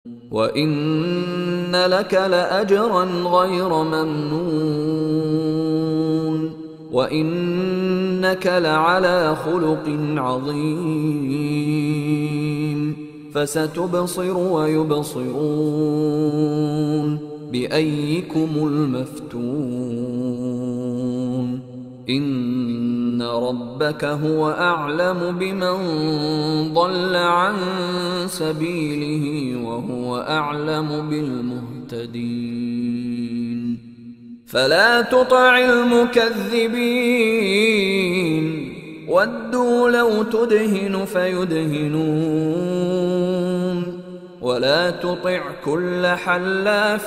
وإن لك لأجرا غير ممنون وإنك لعلى خلق عظيم فستبصر ويبصرون بأيكم المفتون إن ربك هو أعلم بمن ضل عن سبيله وهو أعلم بالمهتدين فلا تطع المكذبين ودوا لو تدهن فيدهنون ولا تطع كل حلاف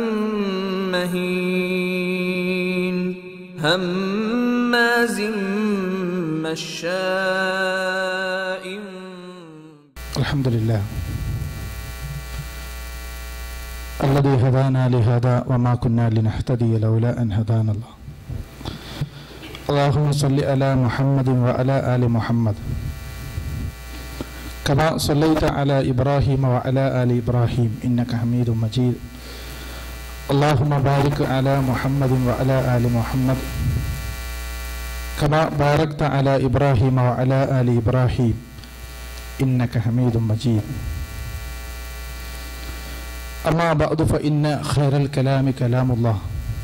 مهين هماز مشاء الحمد لله الذي هدانا لهذا وما كنا لنهتدي لولا أن هدانا الله اللهم صل على محمد وعلى آل محمد كما صليت على إبراهيم وعلى آل إبراهيم إنك حميد مجيد اللهم بارك على محمد وعلى آل محمد كما باركت على إبراهيم وعلى آل إبراهيم إنك حميد مجيد أما بعد فإن خير الكلام كلام الله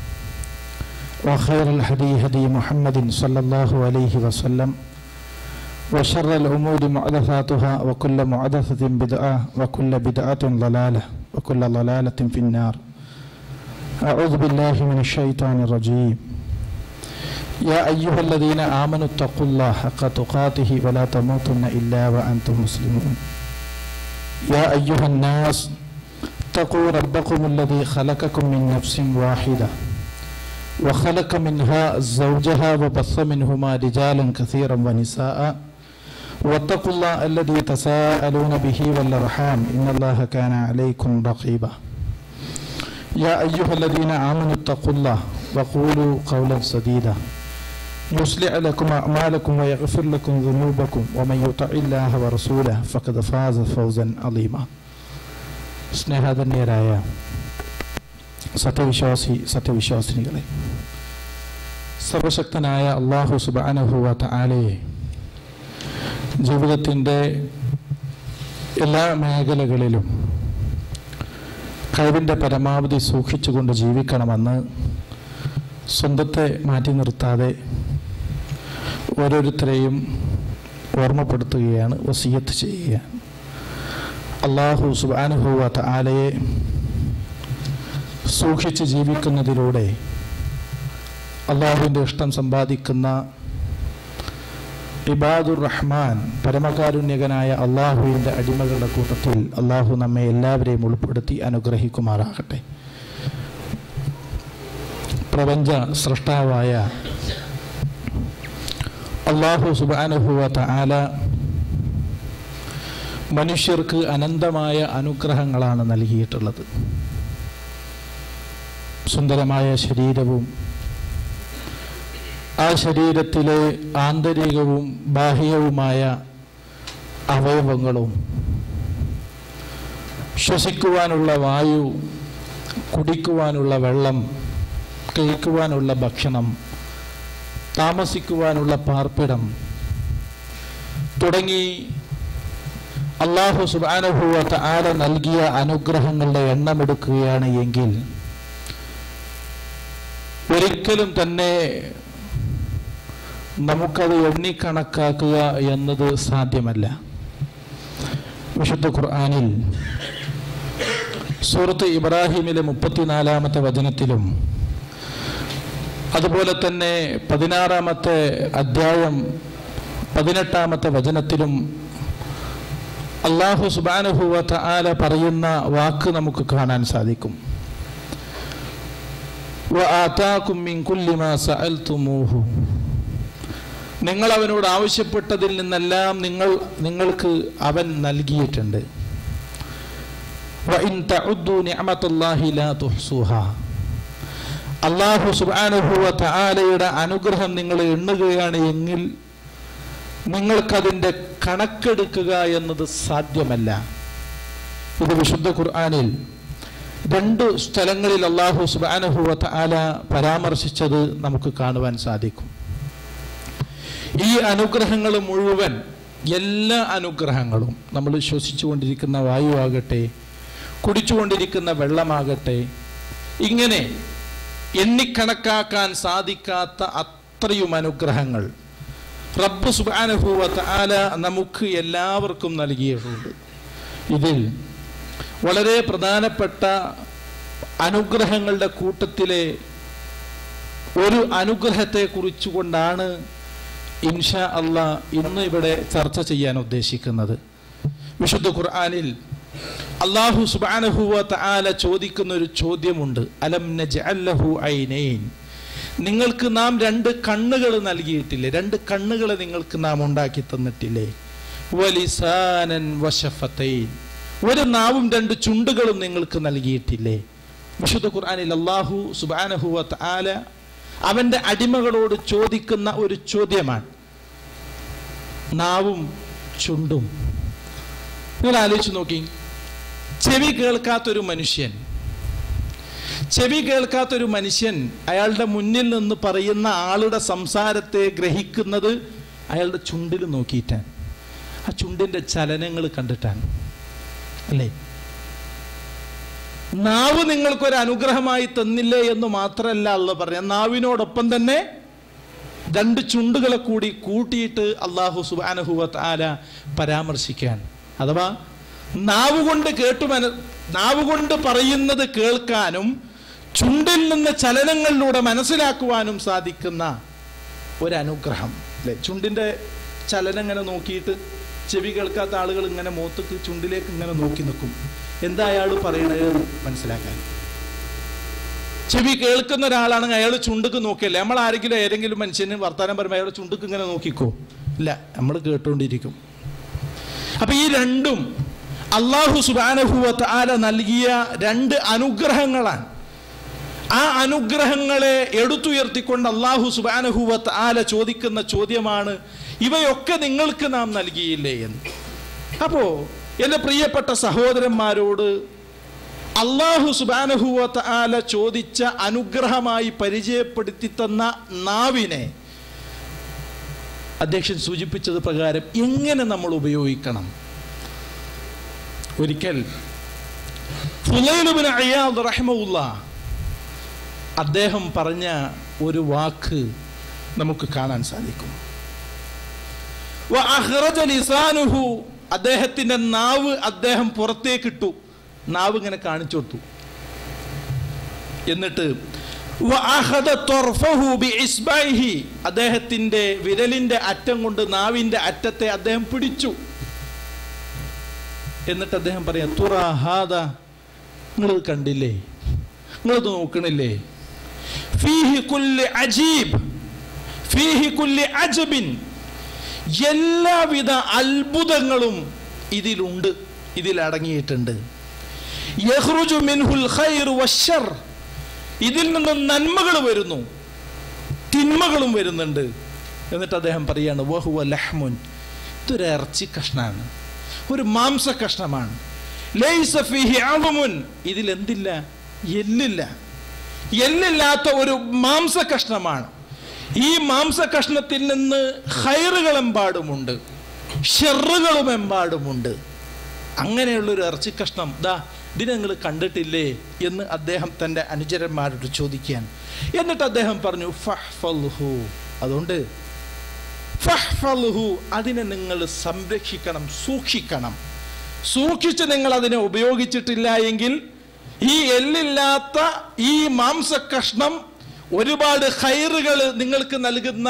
وخير الهدي هدي محمد صلى الله عليه وسلم وشر الأمور محدثاتها وكل محدثة بدعة وكل بدعة ضلالة وكل ضلالة في النار أعوذ بالله من الشيطان الرجيم يا أيها الذين آمنوا اتقوا الله حق تقاته ولا تموتن إلا وأنتم مسلمون يا أيها الناس اتقوا ربكم الذي خلقكم من نفس واحدة وخلق منها زوجها وبث منهما رجالا كثيرا ونساء واتقوا الله الذي تساءلون به والأرحام إن الله كان عليكم رقيبا يا أيها الذين آمنوا اتقوا الله وقولوا قولا سديدا يصلح لكم أعمالكم ويغفر لكم ذنوبكم ومن يطع الله ورسوله فقد فاز فوزا عظيما സ്നേഹധന്യരായ സത്യവിശ്വാസി സത്യവിശ്വാസിനികളെ സർവശക്തനായ അള്ളാഹു സുബാനഹുവ ആലയെ ജീവിതത്തിൻ്റെ എല്ലാ മേഖലകളിലും കഴിവിൻ്റെ പരമാവധി സൂക്ഷിച്ചുകൊണ്ട് ജീവിക്കണമെന്ന് സ്വന്തത്തെ മാറ്റി നിർത്താതെ ഓരോരുത്തരെയും ഓർമ്മപ്പെടുത്തുകയാണ് വസീയത്ത് ചെയ്യുകയാണ് അള്ളാഹു സുബാനുഹുവ ആലയെ സൂക്ഷിച്ച് ജീവിക്കുന്നതിലൂടെ അള്ളാഹുവിൻ്റെ ഇഷ്ടം സമ്പാദിക്കുന്ന ഇബാദുർ റഹ്മാൻ പരമകാരുണ്യകനായ അള്ളാഹുവിൻ്റെ അടിമകളുടെ കൂട്ടത്തിൽ അള്ളാഹു നമ്മെ എല്ലാവരെയും ഉൾപ്പെടുത്തി അനുഗ്രഹിക്കുമാറാകട്ടെ പ്രപഞ്ച സൃഷ്ടാവായ അള്ളാഹു സുബാനുഹുവ ആല മനുഷ്യർക്ക് അനന്തമായ അനുഗ്രഹങ്ങളാണ് നൽകിയിട്ടുള്ളത് സുന്ദരമായ ശരീരവും ആ ശരീരത്തിലെ ആന്തരികവും ബാഹ്യവുമായ അവയവങ്ങളും ശ്വസിക്കുവാനുള്ള വായു കുടിക്കുവാനുള്ള വെള്ളം കഴിക്കുവാനുള്ള ഭക്ഷണം താമസിക്കുവാനുള്ള പാർപ്പിടം തുടങ്ങി അള്ളാഹു സുബാനുഭൂവത്ത് ആല നൽകിയ അനുഗ്രഹങ്ങളുടെ എണ്ണമെടുക്കുകയാണ് എങ്കിൽ ഒരിക്കലും തന്നെ നമുക്കത് എണ്ണിക്കണക്കാക്കുക എന്നത് സാധ്യമല്ല വിശുദ്ധ ഖുർആാനിൽ സൂറത്ത് ഇബ്രാഹിമിലെ മുപ്പത്തിനാലാമത്തെ വചനത്തിലും അതുപോലെ തന്നെ പതിനാറാമത്തെ അധ്യായം പതിനെട്ടാമത്തെ വചനത്തിലും അള്ളാഹു സുബാനുഭൂവത്ത ആല പറയുന്ന വാക്ക് നമുക്ക് കാണാൻ സാധിക്കും നിങ്ങൾ അവനോട് ആവശ്യപ്പെട്ടതിൽ നിന്നെല്ലാം നിങ്ങൾ നിങ്ങൾക്ക് അവൻ നൽകിയിട്ടുണ്ട് അള്ളാഹു സുബാനുഭൂവത്ത ആലയുടെ അനുഗ്രഹം നിങ്ങൾ എണ്ണുകയാണ് എങ്കിൽ നിങ്ങൾക്കതിൻ്റെ കണക്കെടുക്കുക എന്നത് സാധ്യമല്ല ഇത് വിശുദ്ധ ഖുർആനിൽ രണ്ട് സ്ഥലങ്ങളിൽ അള്ളാഹു സുബാനഹുവത്ത് ആല പരാമർശിച്ചത് നമുക്ക് കാണുവാൻ സാധിക്കും ഈ അനുഗ്രഹങ്ങൾ മുഴുവൻ എല്ലാ അനുഗ്രഹങ്ങളും നമ്മൾ ശ്വസിച്ചുകൊണ്ടിരിക്കുന്ന വായുവാകട്ടെ കുടിച്ചുകൊണ്ടിരിക്കുന്ന വെള്ളമാകട്ടെ ഇങ്ങനെ എണ്ണിക്കണക്കാക്കാൻ സാധിക്കാത്ത അത്രയും അനുഗ്രഹങ്ങൾ റബ്ബ് സുബാനുഭൂവത്ത് ആല നമുക്ക് എല്ലാവർക്കും നൽകിയിട്ടുണ്ട് ഇതിൽ വളരെ പ്രധാനപ്പെട്ട അനുഗ്രഹങ്ങളുടെ കൂട്ടത്തിലെ ഒരു അനുഗ്രഹത്തെ കുറിച്ചുകൊണ്ടാണ് ഇൻഷാ അള്ളാ ഇന്ന് ഇവിടെ ചർച്ച ചെയ്യാൻ ഉദ്ദേശിക്കുന്നത് വിശുദ്ധ ഖുർആനിൽ അള്ളാഹു സുബാനഹുവ തആല ചോദിക്കുന്ന ഒരു ചോദ്യമുണ്ട് അലം നജ്അല്ലഹു ഐനൈൻ നിങ്ങൾക്ക് നാം രണ്ട് കണ്ണുകൾ നൽകിയിട്ടില്ലേ രണ്ട് കണ്ണുകളെ നിങ്ങൾക്ക് നാം ഉണ്ടാക്കി തന്നിട്ടില്ലേ വലിസാനൻ വശഫത്തൈൻ ഒരു നാവും രണ്ട് ചുണ്ടുകളും നിങ്ങൾക്ക് നൽകിയിട്ടില്ലേ വിശുദ്ധ ഖുർആനിൽ അള്ളാഹു സുബാനഹുവ തആല അവന്റെ അടിമകളോട് ചോദിക്കുന്ന ഒരു ചോദ്യമാണ് നാവും ചുണ്ടും നിങ്ങൾ ആലോചിച്ച് നോക്കി ചെവി കേൾക്കാത്തൊരു മനുഷ്യൻ ചെവി കേൾക്കാത്തൊരു മനുഷ്യൻ അയാളുടെ മുന്നിൽ നിന്ന് പറയുന്ന ആളുടെ സംസാരത്തെ ഗ്രഹിക്കുന്നത് അയാളുടെ ചുണ്ടിൽ നോക്കിയിട്ടാണ് ആ ചുണ്ടിന്റെ ചലനങ്ങൾ കണ്ടിട്ടാണ് അല്ലേ നാവ് നിങ്ങൾക്കൊരു അനുഗ്രഹമായി തന്നില്ലേ എന്ന് മാത്രമല്ല അള്ള പറയാം നാവിനോടൊപ്പം തന്നെ രണ്ട് ചുണ്ടുകളെ കൂടി കൂട്ടിയിട്ട് അള്ളാഹു സുബാനഹുവത്ത് ആല പരാമർശിക്കാൻ അഥവാ നാവ് കൊണ്ട് കേട്ടു മന നാവ് കൊണ്ട് പറയുന്നത് കേൾക്കാനും ചുണ്ടിൽ നിന്ന് ചലനങ്ങളിലൂടെ മനസ്സിലാക്കുവാനും സാധിക്കുന്ന ഒരനുഗ്രഹം അല്ലെ ചുണ്ടിന്റെ ചലനം ഇങ്ങനെ നോക്കിയിട്ട് ചെവി കേൾക്കാത്ത ആളുകൾ ഇങ്ങനെ മൂത്തക്ക് ചുണ്ടിലേക്ക് ഇങ്ങനെ നോക്കി നിൽക്കും എന്താ അയാൾ പറയണത് എന്ന് മനസ്സിലാക്കാൻ ചെവി കേൾക്കുന്ന ഒരാളാണെങ്കിൽ അയാൾ ചുണ്ടുക്ക് നോക്കിയല്ലേ നമ്മൾ ആരെങ്കിലും ഏതെങ്കിലും മനുഷ്യന് വർത്തമാനം പറയുമ്പോൾ അയാൾ ചുണ്ടുക്ക് ഇങ്ങനെ നോക്കിക്കോ ഇല്ല നമ്മൾ കേട്ടുകൊണ്ടിരിക്കും അപ്പൊ ഈ രണ്ടും അള്ളാഹു സുബാനഹുവത്ത് ആല നൽകിയ രണ്ട് അനുഗ്രഹങ്ങളാണ് ആ അനുഗ്രഹങ്ങളെ എടുത്തുയർത്തിക്കൊണ്ട് അള്ളാഹു സുബാനഹുവത്ത് ആല ചോദിക്കുന്ന ചോദ്യമാണ് ഇവയൊക്കെ നിങ്ങൾക്ക് നാം നൽകിയില്ലേ എന്ന് അപ്പോ എൻ്റെ പ്രിയപ്പെട്ട സഹോദരന്മാരോട് അള്ളാഹു സുബാനഹുവത്ത് ആല ചോദിച്ച അനുഗ്രഹമായി പരിചയപ്പെടുത്തി തന്ന നാവിനെ അധ്യക്ഷൻ സൂചിപ്പിച്ചത് പ്രകാരം എങ്ങനെ നമ്മൾ ഉപയോഗിക്കണം ഒരിക്കൽ ഫുലൈലുബിന് അയ്യാദ് റഹ്മുല്ല അദ്ദേഹം പറഞ്ഞ ഒരു വാക്ക് നമുക്ക് കാണാൻ സാധിക്കും വ അഖ്റജ ലിസാനുഹു അദ്ദേഹത്തിന്റെ നാവ് അദ്ദേഹം പുറത്തേക്കിട്ടു നാവ് ഇങ്ങനെ കാണിച്ചു കൊടുത്തു എന്നിട്ട് വ അഖദ ത്വർഫഹു ബിഇസ്ബൈഹി അദ്ദേഹത്തിന്റെ വിരലിന്റെ അറ്റം കൊണ്ട് നാവിന്റെ അറ്റത്തെ അദ്ദേഹം പിടിച്ചു എന്നിട്ട് അദ്ദേഹം പറയാം തുറ ഹാദ നിങ്ങളിത് കണ്ടില്ലേ നിങ്ങളിത് നോക്കണില്ലേ ഫീഹി കുല്ലി അജീബ് ഫീഹി കുല്ലി അജബിൻ എല്ലാവിധ അത്ഭുതങ്ങളും ഇതിലുണ്ട് ഇതിൽ അടങ്ങിയിട്ടുണ്ട് യഖ്റുജു മിൻഹുൽ ഖൈർ വശർ ഇതിൽ നിന്ന് നന്മകൾ വരുന്നു തിന്മകളും വരുന്നുണ്ട് എന്നിട്ട് അദ്ദേഹം പറയാണ് വഹുവ ലഹ്മുൻ ഇതൊരു ഇറച്ചി കഷ്ണാണ് ഒരു മാംസ കഷ്ണമാണ് ലൈസ ഫീഹി അളമുൻ ഇതിൽ എന്തില്ല എല്ലില്ല എല്ലില്ലാത്ത ഒരു മാംസ കഷ്ണമാണ് ഈ മാംസ കഷ്ണത്തിൽ നിന്ന് ഹൈറുകൾ എമ്പാടുമുണ്ട് ഷെറുകളും എമ്പാടുമുണ്ട് അങ്ങനെയുള്ളൊരു ഇറച്ചി കഷ്ണം ദാ ഇതിനെ നിങ്ങൾ കണ്ടിട്ടില്ലേ എന്ന് അദ്ദേഹം തൻ്റെ അനുചരന്മാരോട് ചോദിക്കാൻ എന്നിട്ട് അദ്ദേഹം പറഞ്ഞു ഫഹ്ഫൽഹു അതുകൊണ്ട് ഫഹ്ഫൽഹു അതിനെ നിങ്ങൾ സംരക്ഷിക്കണം സൂക്ഷിക്കണം സൂക്ഷിച്ച് നിങ്ങൾ അതിനെ ഉപയോഗിച്ചിട്ടില്ല എങ്കിൽ ഈ എല്ലില്ലാത്ത ഈ മാംസ കഷ്ണം ഒരുപാട് ഹൈറുകൾ നിങ്ങൾക്ക് നൽകുന്ന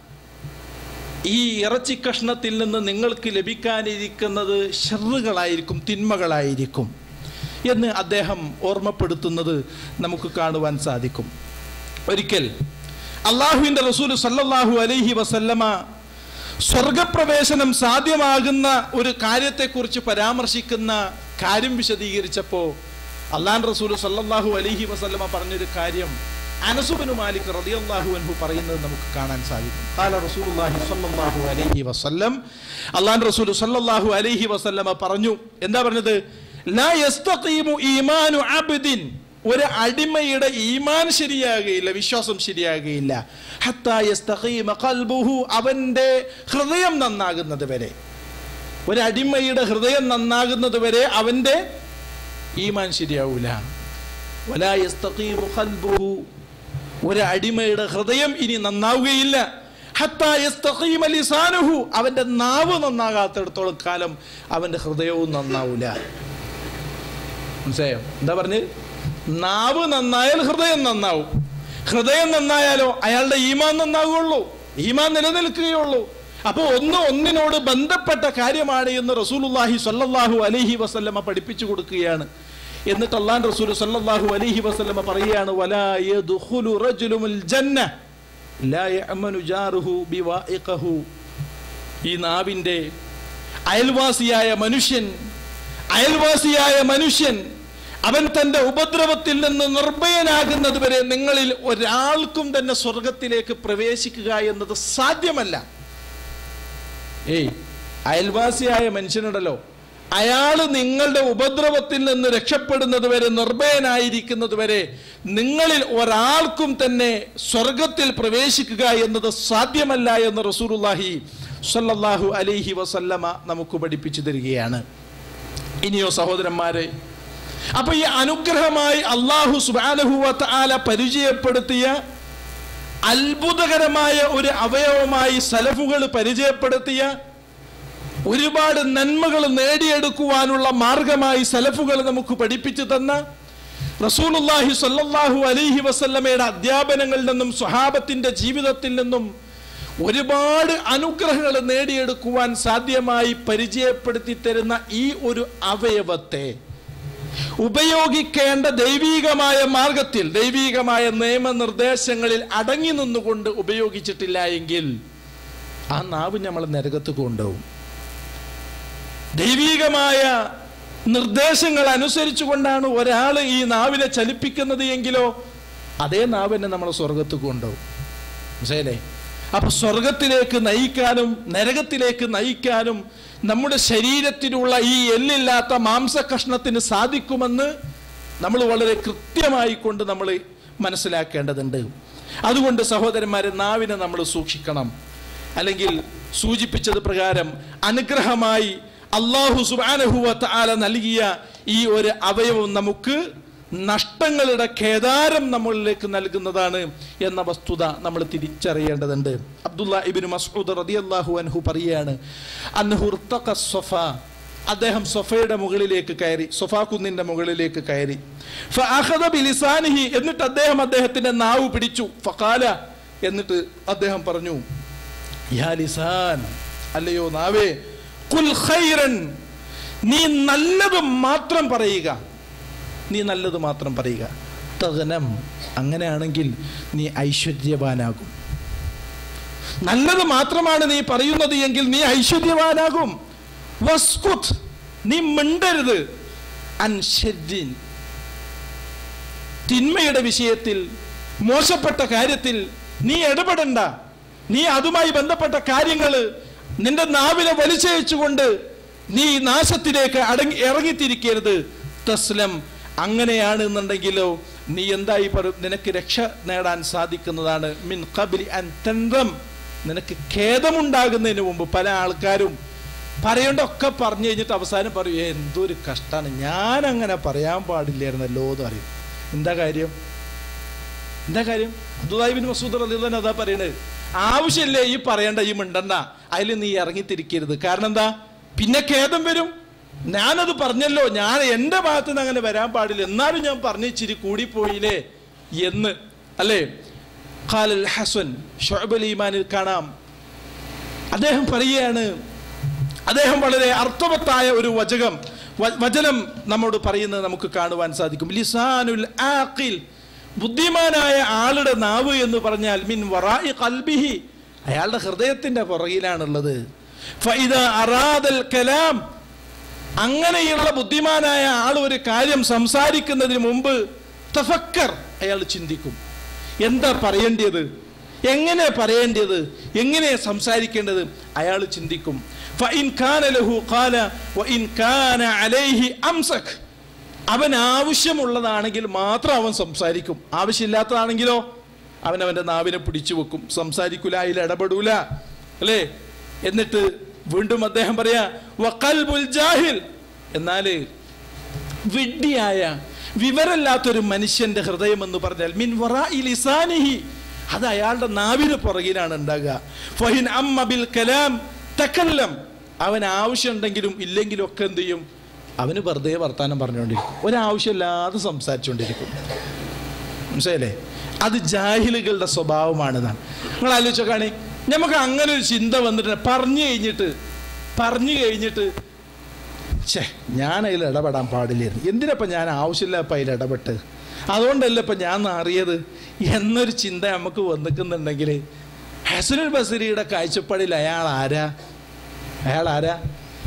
ഈ ഇറച്ചി കഷ്ണത്തിൽ നിന്ന് നിങ്ങൾക്ക് ലഭിക്കാനിരിക്കുന്നത് ഷെറുകളായിരിക്കും തിന്മകളായിരിക്കും എന്ന് അദ്ദേഹം ഓർമ്മപ്പെടുത്തുന്നത് നമുക്ക് കാണുവാൻ സാധിക്കും ഒരിക്കൽ അള്ളാഹുവിൻ്റെ റസൂൽ സല്ലല്ലാഹു അലൈഹി വസല്ലമ സ്വർഗപ്രവേശനം സാധ്യമാകുന്ന ഒരു കാര്യത്തെക്കുറിച്ച് പരാമർശിക്കുന്ന കാര്യം വിശദീകരിച്ചപ്പോൾ അള്ളാൻ റസൂൽ സല്ലല്ലാഹു അലൈഹി വസല്ലമ പറഞ്ഞൊരു കാര്യം അനസുബിനു മാലിക് റളിയല്ലാഹു അൻഹു പറയുന്നത് നമുക്ക് കാണാൻ സാധിക്കും ഖാല റസൂലുള്ളാഹി സ്വല്ലല്ലാഹു അലൈഹി വസല്ലം അള്ളാൻ റസൂൽ സല്ലല്ലാഹു അലൈഹി വസല്ലമ പറഞ്ഞു എന്താ പറഞ്ഞത് ലാ യസ്തഖീമു ഈമാനു അബ്ദിൻ ഒരു അടിമയുടെ ഈമാൻ ശരിയാകുകയില്ല വിശ്വാസം ശരിയാകുകയില്ല ഹത്താ യസ്തഖീമ ഖൽബുഹു അവന്റെ ഹൃദയം നന്നാകുന്നത് വരെ ഒരു അടിമയുടെ ഹൃദയം നന്നാകുന്നത് വരെ അവന്റെ ഈമാൻ ശരിയാവൂല വലാ യസ്തഖീമു ഖൽബുഹു ഒരു അടിമയുടെ ഹൃദയം ഇനി നന്നാവുകയില്ല ഹത്താ യസ്തഖീമ ലിസാനുഹു അവന്റെ നാവ് നന്നാകാത്തിടത്തോളം കാലം അവന്റെ ഹൃദയവും നന്നാവൂല മനസ്സിലായോ എന്താ പറഞ്ഞ് നാവ് നന്നായാൽ ഹൃദയം നന്നാവും ഹൃദയം നന്നായാലോ അയാളുടെ ഈമാൻ നന്നാവുകയുള്ളൂ ഈമാൻ നിലനിൽക്കുകയുള്ളൂ അപ്പൊ ഒന്ന് ഒന്നിനോട് ബന്ധപ്പെട്ട കാര്യമാണ് എന്ന് റസൂലുള്ളാഹി സ്വല്ലല്ലാഹു അലൈഹി വസല്ലമ പഠിപ്പിച്ചു കൊടുക്കുകയാണ് എന്നിട്ട് അള്ളാൻ റസൂൽ സല്ലല്ലാഹു അലൈഹി വസല്ലമ പറയുകയാണ് വലാ യദ്ഖുലു റജുലുൽ ജന്ന ലാ യഅമനു ജാറുഹു ബിവാഇഖഹു ഈ നാവിന്റെ അയൽവാസിയായ മനുഷ്യൻ അയൽവാസിയായ മനുഷ്യൻ അവൻ തന്റെ ഉപദ്രവത്തിൽ നിന്ന് നിർഭയനാകുന്നത് വരെ നിങ്ങളിൽ ഒരാൾക്കും തന്നെ സ്വർഗത്തിലേക്ക് പ്രവേശിക്കുക എന്നത് സാധ്യമല്ല ഏയ് അയൽവാസിയായ മനുഷ്യനുണ്ടല്ലോ അയാള് നിങ്ങളുടെ ഉപദ്രവത്തിൽ നിന്ന് രക്ഷപ്പെടുന്നത് വരെ നിർഭയനായിരിക്കുന്നത് വരെ നിങ്ങളിൽ ഒരാൾക്കും തന്നെ സ്വർഗത്തിൽ പ്രവേശിക്കുക എന്നത് സാധ്യമല്ല എന്ന് റസൂലുള്ളാഹി സ്വല്ലല്ലാഹു അലൈഹി വസല്ലമ നമുക്ക് പഠിപ്പിച്ചു തരികയാണ് ഇനിയോ സഹോദരന്മാരെ അപ്പൊ ഈ അനുഗ്രഹമായി അള്ളാഹു സുബാനഹുവ ആല പരിചയപ്പെടുത്തിയ അത്ഭുതകരമായ ഒരു അവയവമായി സലഫുകൾ പരിചയപ്പെടുത്തിയ ഒരുപാട് നന്മകൾ നേടിയെടുക്കുവാനുള്ള മാർഗമായി സലഫുകൾ നമുക്ക് പഠിപ്പിച്ചു തന്ന റസൂലുള്ളാഹി സ്വല്ലല്ലാഹു അലൈഹി വസല്ലമയുടെ അധ്യാപനങ്ങളിൽ നിന്നും സ്വഹാബത്തിന്റെ ജീവിതത്തിൽ നിന്നും ഒരുപാട് അനുഗ്രഹങ്ങൾ നേടിയെടുക്കുവാൻ സാധ്യമായി പരിചയപ്പെടുത്തി തരുന്ന ഈ ഒരു അവയവത്തെ ഉപയോഗിക്കേണ്ട ദൈവീകമായ മാർഗത്തിൽ ദൈവീകമായ നിയമനിർദ്ദേശങ്ങളിൽ അടങ്ങി നിന്നുകൊണ്ട് ഉപയോഗിച്ചിട്ടില്ല എങ്കിൽ ആ നാവ് നമ്മൾ നരകത്ത് കൊണ്ടുപോകും ദൈവീകമായ നിർദ്ദേശങ്ങൾ അനുസരിച്ചുകൊണ്ടാണ് ഒരാൾ ഈ നാവിനെ ചലിപ്പിക്കുന്നത് എങ്കിലോ അതേ നാവിനെ നമ്മൾ സ്വർഗത്ത് കൊണ്ടുപോകും മനസ്സിലേ അപ്പൊ സ്വർഗത്തിലേക്ക് നയിക്കാനും നരകത്തിലേക്ക് നയിക്കാനും നമ്മുടെ ശരീരത്തിലുള്ള ഈ എല്ലില്ലാത്ത മാംസകഷ്ണത്തിന് സാധിക്കുമെന്ന് നമ്മൾ വളരെ കൃത്യമായി കൊണ്ട് നമ്മൾ മനസ്സിലാക്കേണ്ടതുണ്ട് അതുകൊണ്ട് സഹോദരന്മാരെ നാവിനെ നമ്മൾ സൂക്ഷിക്കണം അല്ലെങ്കിൽ സൂചിപ്പിച്ചത് പ്രകാരം അനുഗ്രഹമായി അള്ളാഹു സുബാനഹുവത്ത് ആല നൽകിയ ഈ ഒരു അവയവം നമുക്ക് നഷ്ടങ്ങളുടെ കേദാരം നമ്മളിലേക്ക് നൽകുന്നതാണ് എന്ന വസ്തുത നമ്മൾ തിരിച്ചറിയേണ്ടതുണ്ട് അബ്ദുള്ള ഇബിൻ മസ്ഊദ് റളിയല്ലാഹു അൻഹു പറയാണ് അൻഹു ഇർത്തഖ സ്വഫ അദ്ദേഹം സൊഫയുടെ മുകളിലേക്ക് കയറി സൊഫാ കുന്നിന്റെ മുകളിലേക്ക് കയറി ഫഅഖദ ബിലിസാനിഹി എന്നിട്ട് അദ്ദേഹം അദ്ദേഹത്തിന്റെ നാവ് പിടിച്ചു ഫഖാല എന്നിട്ട് അദ്ദേഹം പറഞ്ഞു യാ ലിസാൻ അല്ലയോ നാവേ കുൽ ഖൈറൻ നീ നല്ലത് മാത്രം പറയുക നീ നല്ലത് മാത്രം പറയുക തകനം അങ്ങനെയാണെങ്കിൽ നീ ഐശ്വര്യവാനാകും നല്ലത് മാത്രമാണ് നീ പറയുന്നത് എങ്കിൽ നീ ഐശ്വര്യവാനാകും വസ്കുത് നീ മിണ്ടരുത് അൻഷദ്ദിൻ തിന്മയുടെ വിഷയത്തിൽ മോശപ്പെട്ട കാര്യത്തിൽ നീ ഇടപെടണ്ട നീ അതുമായി ബന്ധപ്പെട്ട കാര്യങ്ങൾ നിന്റെ നാവിനെ വലിച്ചയച്ചുകൊണ്ട് നീ നാശത്തിലേക്ക് അടങ്ങി ഇറങ്ങിത്തിരിക്കരുത് തസ്ലം അങ്ങനെയാണ് എന്നുണ്ടെങ്കിലോ നീ എന്തായി പറയും നിനക്ക് രക്ഷ നേടാൻ സാധിക്കുന്നതാണ് മിൻ കബിലി അൻ തന്ത്രം നിനക്ക് ഖേദമുണ്ടാകുന്നതിന് മുമ്പ് പല ആൾക്കാരും പറയേണ്ട ഒക്കെ പറഞ്ഞു കഴിഞ്ഞിട്ട് അവസാനം പറയും "ഏ, എന്തൊരു കഷ്ടാണ് ഞാൻ അങ്ങനെ പറയാൻ പാടില്ലായിരുന്നല്ലോ എന്ന് പറയും എന്താ കാര്യം എന്താ കാര്യം അബ്ദുല്ലാഹിബിൻ മസൂദ് റളിയല്ലാഹു അതാ പറയണത് ആവശ്യമില്ലേ ഈ പറയണ്ട ഈ മിണ്ടണ്ട അതിൽ നീ ഇറങ്ങിത്തിരിക്കരുത് കാരണം എന്താ പിന്നെ ഖേദം വരും ഞാനത് പറഞ്ഞല്ലോ ഞാൻ എൻ്റെ ഭാഗത്ത് നിന്ന് അങ്ങനെ വരാൻ പാടില്ല എന്നാലും ഞാൻ പറഞ്ഞ ഇച്ചിരി കൂടിപ്പോയില്ലേ എന്ന് അല്ലേ ഖാലൽ ഹസൻ ഷുഅബുൽ ഈമാനിൽ കാണാം അദ്ദേഹം പറയുകയാണ് അദ്ദേഹം വളരെ അർത്ഥവത്തായ ഒരു വചകം വ- വചനം നമ്മോട് പറയുന്നത് നമുക്ക് കാണുവാൻ സാധിക്കും ലിസാനുൽ ആഖിൽ ബുദ്ധിമാനായ ആളുടെ നാവ് എന്ന് പറഞ്ഞാൽ മിൻ വറായി കൽബിഹി അയാളുടെ ഹൃദയത്തിന്റെ പുറകിലാണുള്ളത് ഫഇദാ അറാദൽ കലാം അങ്ങനെയുള്ള ബുദ്ധിമാനായ ആൾ ഒരു കാര്യം സംസാരിക്കുന്നതിന് മുമ്പ് തഫക്കർ അയാൾ ചിന്തിക്കും എന്താ പറയേണ്ടത് എങ്ങനെ പറയേണ്ടത് എങ്ങനെ സംസാരിക്കേണ്ടത് അയാൾ ചിന്തിക്കും فإن كان له قال وإن كان عليه أمسك അവൻ ആവശ്യമുള്ളതാണെങ്കിൽ മാത്രം അവൻ സംസാരിക്കും ആവശ്യമില്ലാത്തതാണെങ്കിലോ അവൻ അവൻ്റെ നാവിനെ പിടിച്ചു വെക്കും സംസാരിക്കൂല അതിൽ ഇടപെടൂല അല്ലേ എന്നിട്ട് വീണ്ടും അദ്ദേഹം പറയാ വഖൽബുൽ ജാഹിൽ എന്നാല് വിഡ്ഢിയായ വിവരമില്ലാത്തൊരു മനുഷ്യന്റെ ഹൃദയം എന്ന് പറഞ്ഞാൽ മിൻ വറാഇ ലിസാനിഹി അത് അയാളുടെ നാവിന് പുറകിലാണ് ഉണ്ടാകുക ഫഹിൻ അമ്മ ബിൽ കലാം തക്കല്ലം അവൻ ആവശ്യമുണ്ടെങ്കിലും ഇല്ലെങ്കിലും ഒക്കെ എന്ത് ചെയ്യും അവന് വെറുതെ വർത്താനം പറഞ്ഞുകൊണ്ടിരിക്കും ഒരാവശ്യമില്ലാതെ സംസാരിച്ചുകൊണ്ടിരിക്കും മനസ്സിലല്ലേ അത് ജാഹിലുകളുടെ സ്വഭാവമാണെന്നാണ് നിങ്ങൾ ആലോചിച്ചോക്കാണി നമുക്ക് അങ്ങനെ ഒരു ചിന്ത വന്നിട്ട് പറഞ്ഞു കഴിഞ്ഞിട്ട് പറഞ്ഞു കഴിഞ്ഞിട്ട് ഛേ ഞാൻ അതിൽ ഇടപെടാൻ പാടില്ലായിരുന്നു എന്തിനപ്പം ഞാൻ ആവശ്യമില്ലപ്പം അതിൽ ഇടപെട്ട് അതുകൊണ്ടല്ല ഇപ്പം ഞാൻ അറിയത് എന്നൊരു ചിന്ത നമുക്ക് വന്നിക്കുന്നുണ്ടെങ്കിൽ ഹസനുൽ ബസരിയുടെ കാഴ്ചപ്പാടിൽ അയാൾ ആരാ അയാൾ ആരാ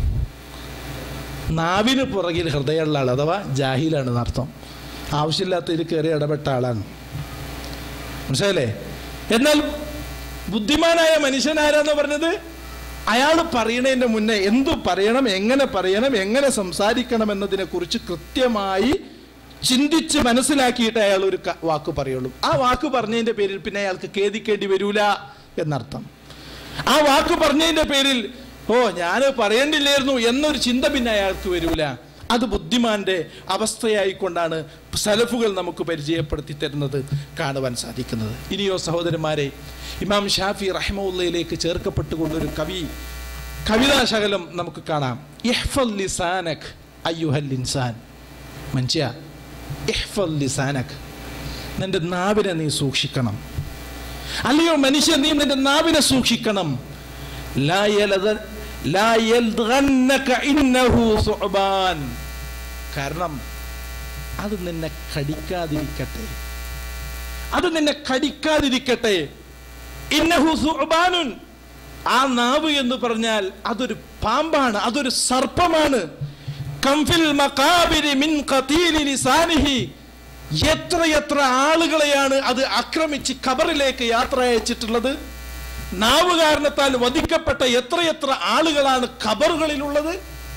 നാവിന് പുറകിൽ ഹൃദയമുള്ള ആൾ അഥവാ ജാഹിലാണ് എന്നർത്ഥം ആവശ്യമില്ലാത്തതിൽ കയറി ഇടപെട്ട ആളാണ് മനസ്സിലല്ലേ എന്നാൽ ബുദ്ധിമാനായ മനുഷ്യൻ ആരാന്ന് പറഞ്ഞത് അയാൾ പറയണതിന്റെ മുന്നേ എന്തു പറയണം എങ്ങനെ പറയണം എങ്ങനെ സംസാരിക്കണം എന്നതിനെ കുറിച്ച് കൃത്യമായി ചിന്തിച്ച് മനസ്സിലാക്കിയിട്ട് അയാൾ ഒരു ക- വാക്ക് പറയുള്ളൂ ആ വാക്ക് പറഞ്ഞതിന്റെ പേരിൽ പിന്നെ അയാൾക്ക് ഖേദിക്കേണ്ടി വരൂല എന്നർത്ഥം ആ വാക്ക് പറഞ്ഞതിന്റെ പേരിൽ ഓ ഞാൻ പറയേണ്ടില്ലായിരുന്നു എന്നൊരു ചിന്ത പിന്നെ അയാൾക്ക് വരൂല അത് ബുദ്ധിമാന്റെ അവസ്ഥയായിക്കൊണ്ടാണ് സലഫുകൾ നമുക്ക് പരിചയപ്പെടുത്തി തരുന്നത് കാണുവാൻ സാധിക്കുന്നത് ഇനിയോ സഹോദരന്മാരെ ഇമാം ഷാഫി റഹ്മുല്ലയിലേക്ക് ചേർക്കപ്പെട്ടുകൊണ്ടൊരു കവി കവിതാശകലം നമുക്ക് കാണാം ഇഹ്ഫൽ ലിസാനക് അയ്യുഹൽ ഇൻസാൻ മനുഷ്യ ഇഹ്ഫൽ ലിസാനക് നിന്റെ നാവിനെ നീ സൂക്ഷിക്കണം അല്ലയോ മനുഷ്യൻ നീ നിന്റെ നാവിനെ സൂക്ഷിക്കണം ലാ യലദ- ലാ യൽദഗന്നക ഇന്നഹു സുഅബാൻ. കാരണം അത് നിന്നെ കടിക്കാതിരിക്കട്ടെ അത് നിന്നെ കടിക്കാതിരിക്കട്ടെ ഇന്നഹു സുഅബാനുൻ. ആ നാവ് എന്ന് പറഞ്ഞാൽ അതൊരു പാമ്പാണ് അതൊരു സർപ്പമാണ് കംഫിൽ മഖാബിരി മിൻ ഖതീലി ലിസാനിഹി എത്രയെത്ര ആളുകളെയാണ് അത് ആക്രമിച്ച് ഖബറിലേക്ക് യാത്ര അയച്ചിട്ടുള്ളത് നാവ് കാരണത്താൽ വധിക്കപ്പെട്ട എത്രയെത്ര ആളുകളാണ് ഖബറുകളിലുള്ളത്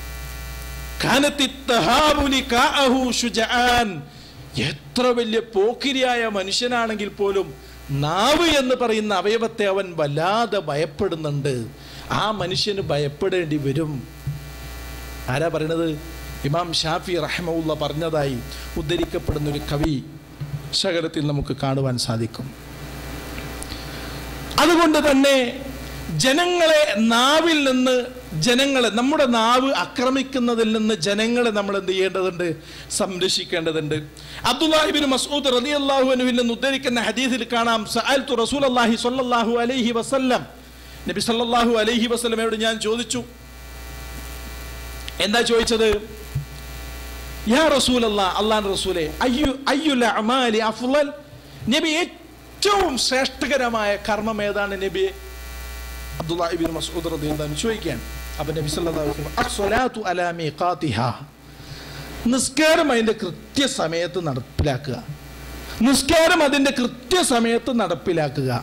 കാനത്തി തഹാബുലി കാഅഹു ശുജആൻ. എത്ര വലിയ പോക്കിരിയായ മനുഷ്യനാണെങ്കിൽ പോലും നാവ് എന്ന് പറയുന്ന അവയവത്തെ അവൻ വല്ലാതെ ഭയപ്പെടുന്നുണ്ട് ആ മനുഷ്യന് ഭയപ്പെടേണ്ടി വരും ആരാ പറയണത് ഇമാം ഷാഫി റഹ്മുള്ള പറഞ്ഞതായി ഉദ്ധരിക്കപ്പെടുന്ന ഒരു കവി ശകലത്തിൽ നമുക്ക് കാണുവാൻ സാധിക്കും അതുകൊണ്ട് തന്നെ ജനങ്ങളെ നാവിൽ നിന്ന് ജനങ്ങളെ നമ്മുടെ നാവ് ആക്രമിക്കുന്നതിൽ നിന്ന് ജനങ്ങളെ നമ്മൾ എന്ത് ചെയ്യേണ്ടതുണ്ട് സംരക്ഷിക്കേണ്ടതുണ്ട് അബ്ദുല്ലാഹിബിൻ മസൂദ് റളിയല്ലാഹു അൻഹുവിൽ നിന്ന് ഉദ്ധരിക്കുന്ന ഹദീസിൽ കാണാം സഅൽതു റസൂലല്ലാഹി സ്വല്ലല്ലാഹു അലൈഹി വസല്ലം നബി സല്ലല്ലാഹു അലൈഹി വസല്ലമയോട് ഞാൻ ചോദിച്ചു എന്താ ചോദിച്ചത് യാ റസൂലല്ലാ അള്ളാൻ റസൂലെ അയ്യു അയ്യുൽ അമാലി അഫ്ളൽ നബി ഏറ്റവും ശ്രേഷ്ഠകരമായ കർമ്മം ഏതാണ് നബിയെ അബ്ദുല്ലാഹി ഇബ്നു മസ്ഊദ് റളിയല്ലാഹു അൻഹു ചോദിക്കാൻ അപ്പോൾ നബി സല്ലല്ലാഹു അലൈഹി വസല്ലം അസ്സലാത്തു അലാ മീഖാതിഹാ നിസ്കാരം അതിന്റെ കൃത്യസമയത്ത് നടപ്പിലാക്കുക നിസ്കാരം അതിന്റെ കൃത്യസമയത്ത് നടപ്പിലാക്കുക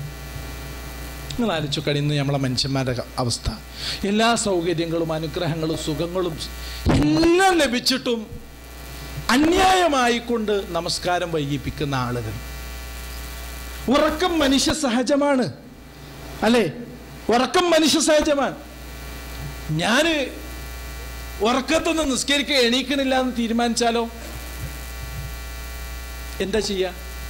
നിങ്ങൾ ആലോചിച്ചു കഴിയുന്ന നമ്മളെ മനുഷ്യന്മാരുടെ അവസ്ഥ എല്ലാ സൗകര്യങ്ങളും അനുഗ്രഹങ്ങളും സുഖങ്ങളും എല്ലാം ലഭിച്ചിട്ടും അന്യായമായിക്കൊണ്ട് നമസ്കാരം വൈകിപ്പിക്കുന്ന ആളുകൾ ഉറക്കം മനുഷ്യ സഹജമാണ് അല്ലേ ഉറക്കം മനുഷ്യ സഹജമാണ് ഞാൻ ഉറക്കത്തൊന്ന് നിസ്കരിക്കുക എണീക്കണില്ല എന്ന് തീരുമാനിച്ചാലോ എന്താ ചെയ്യാ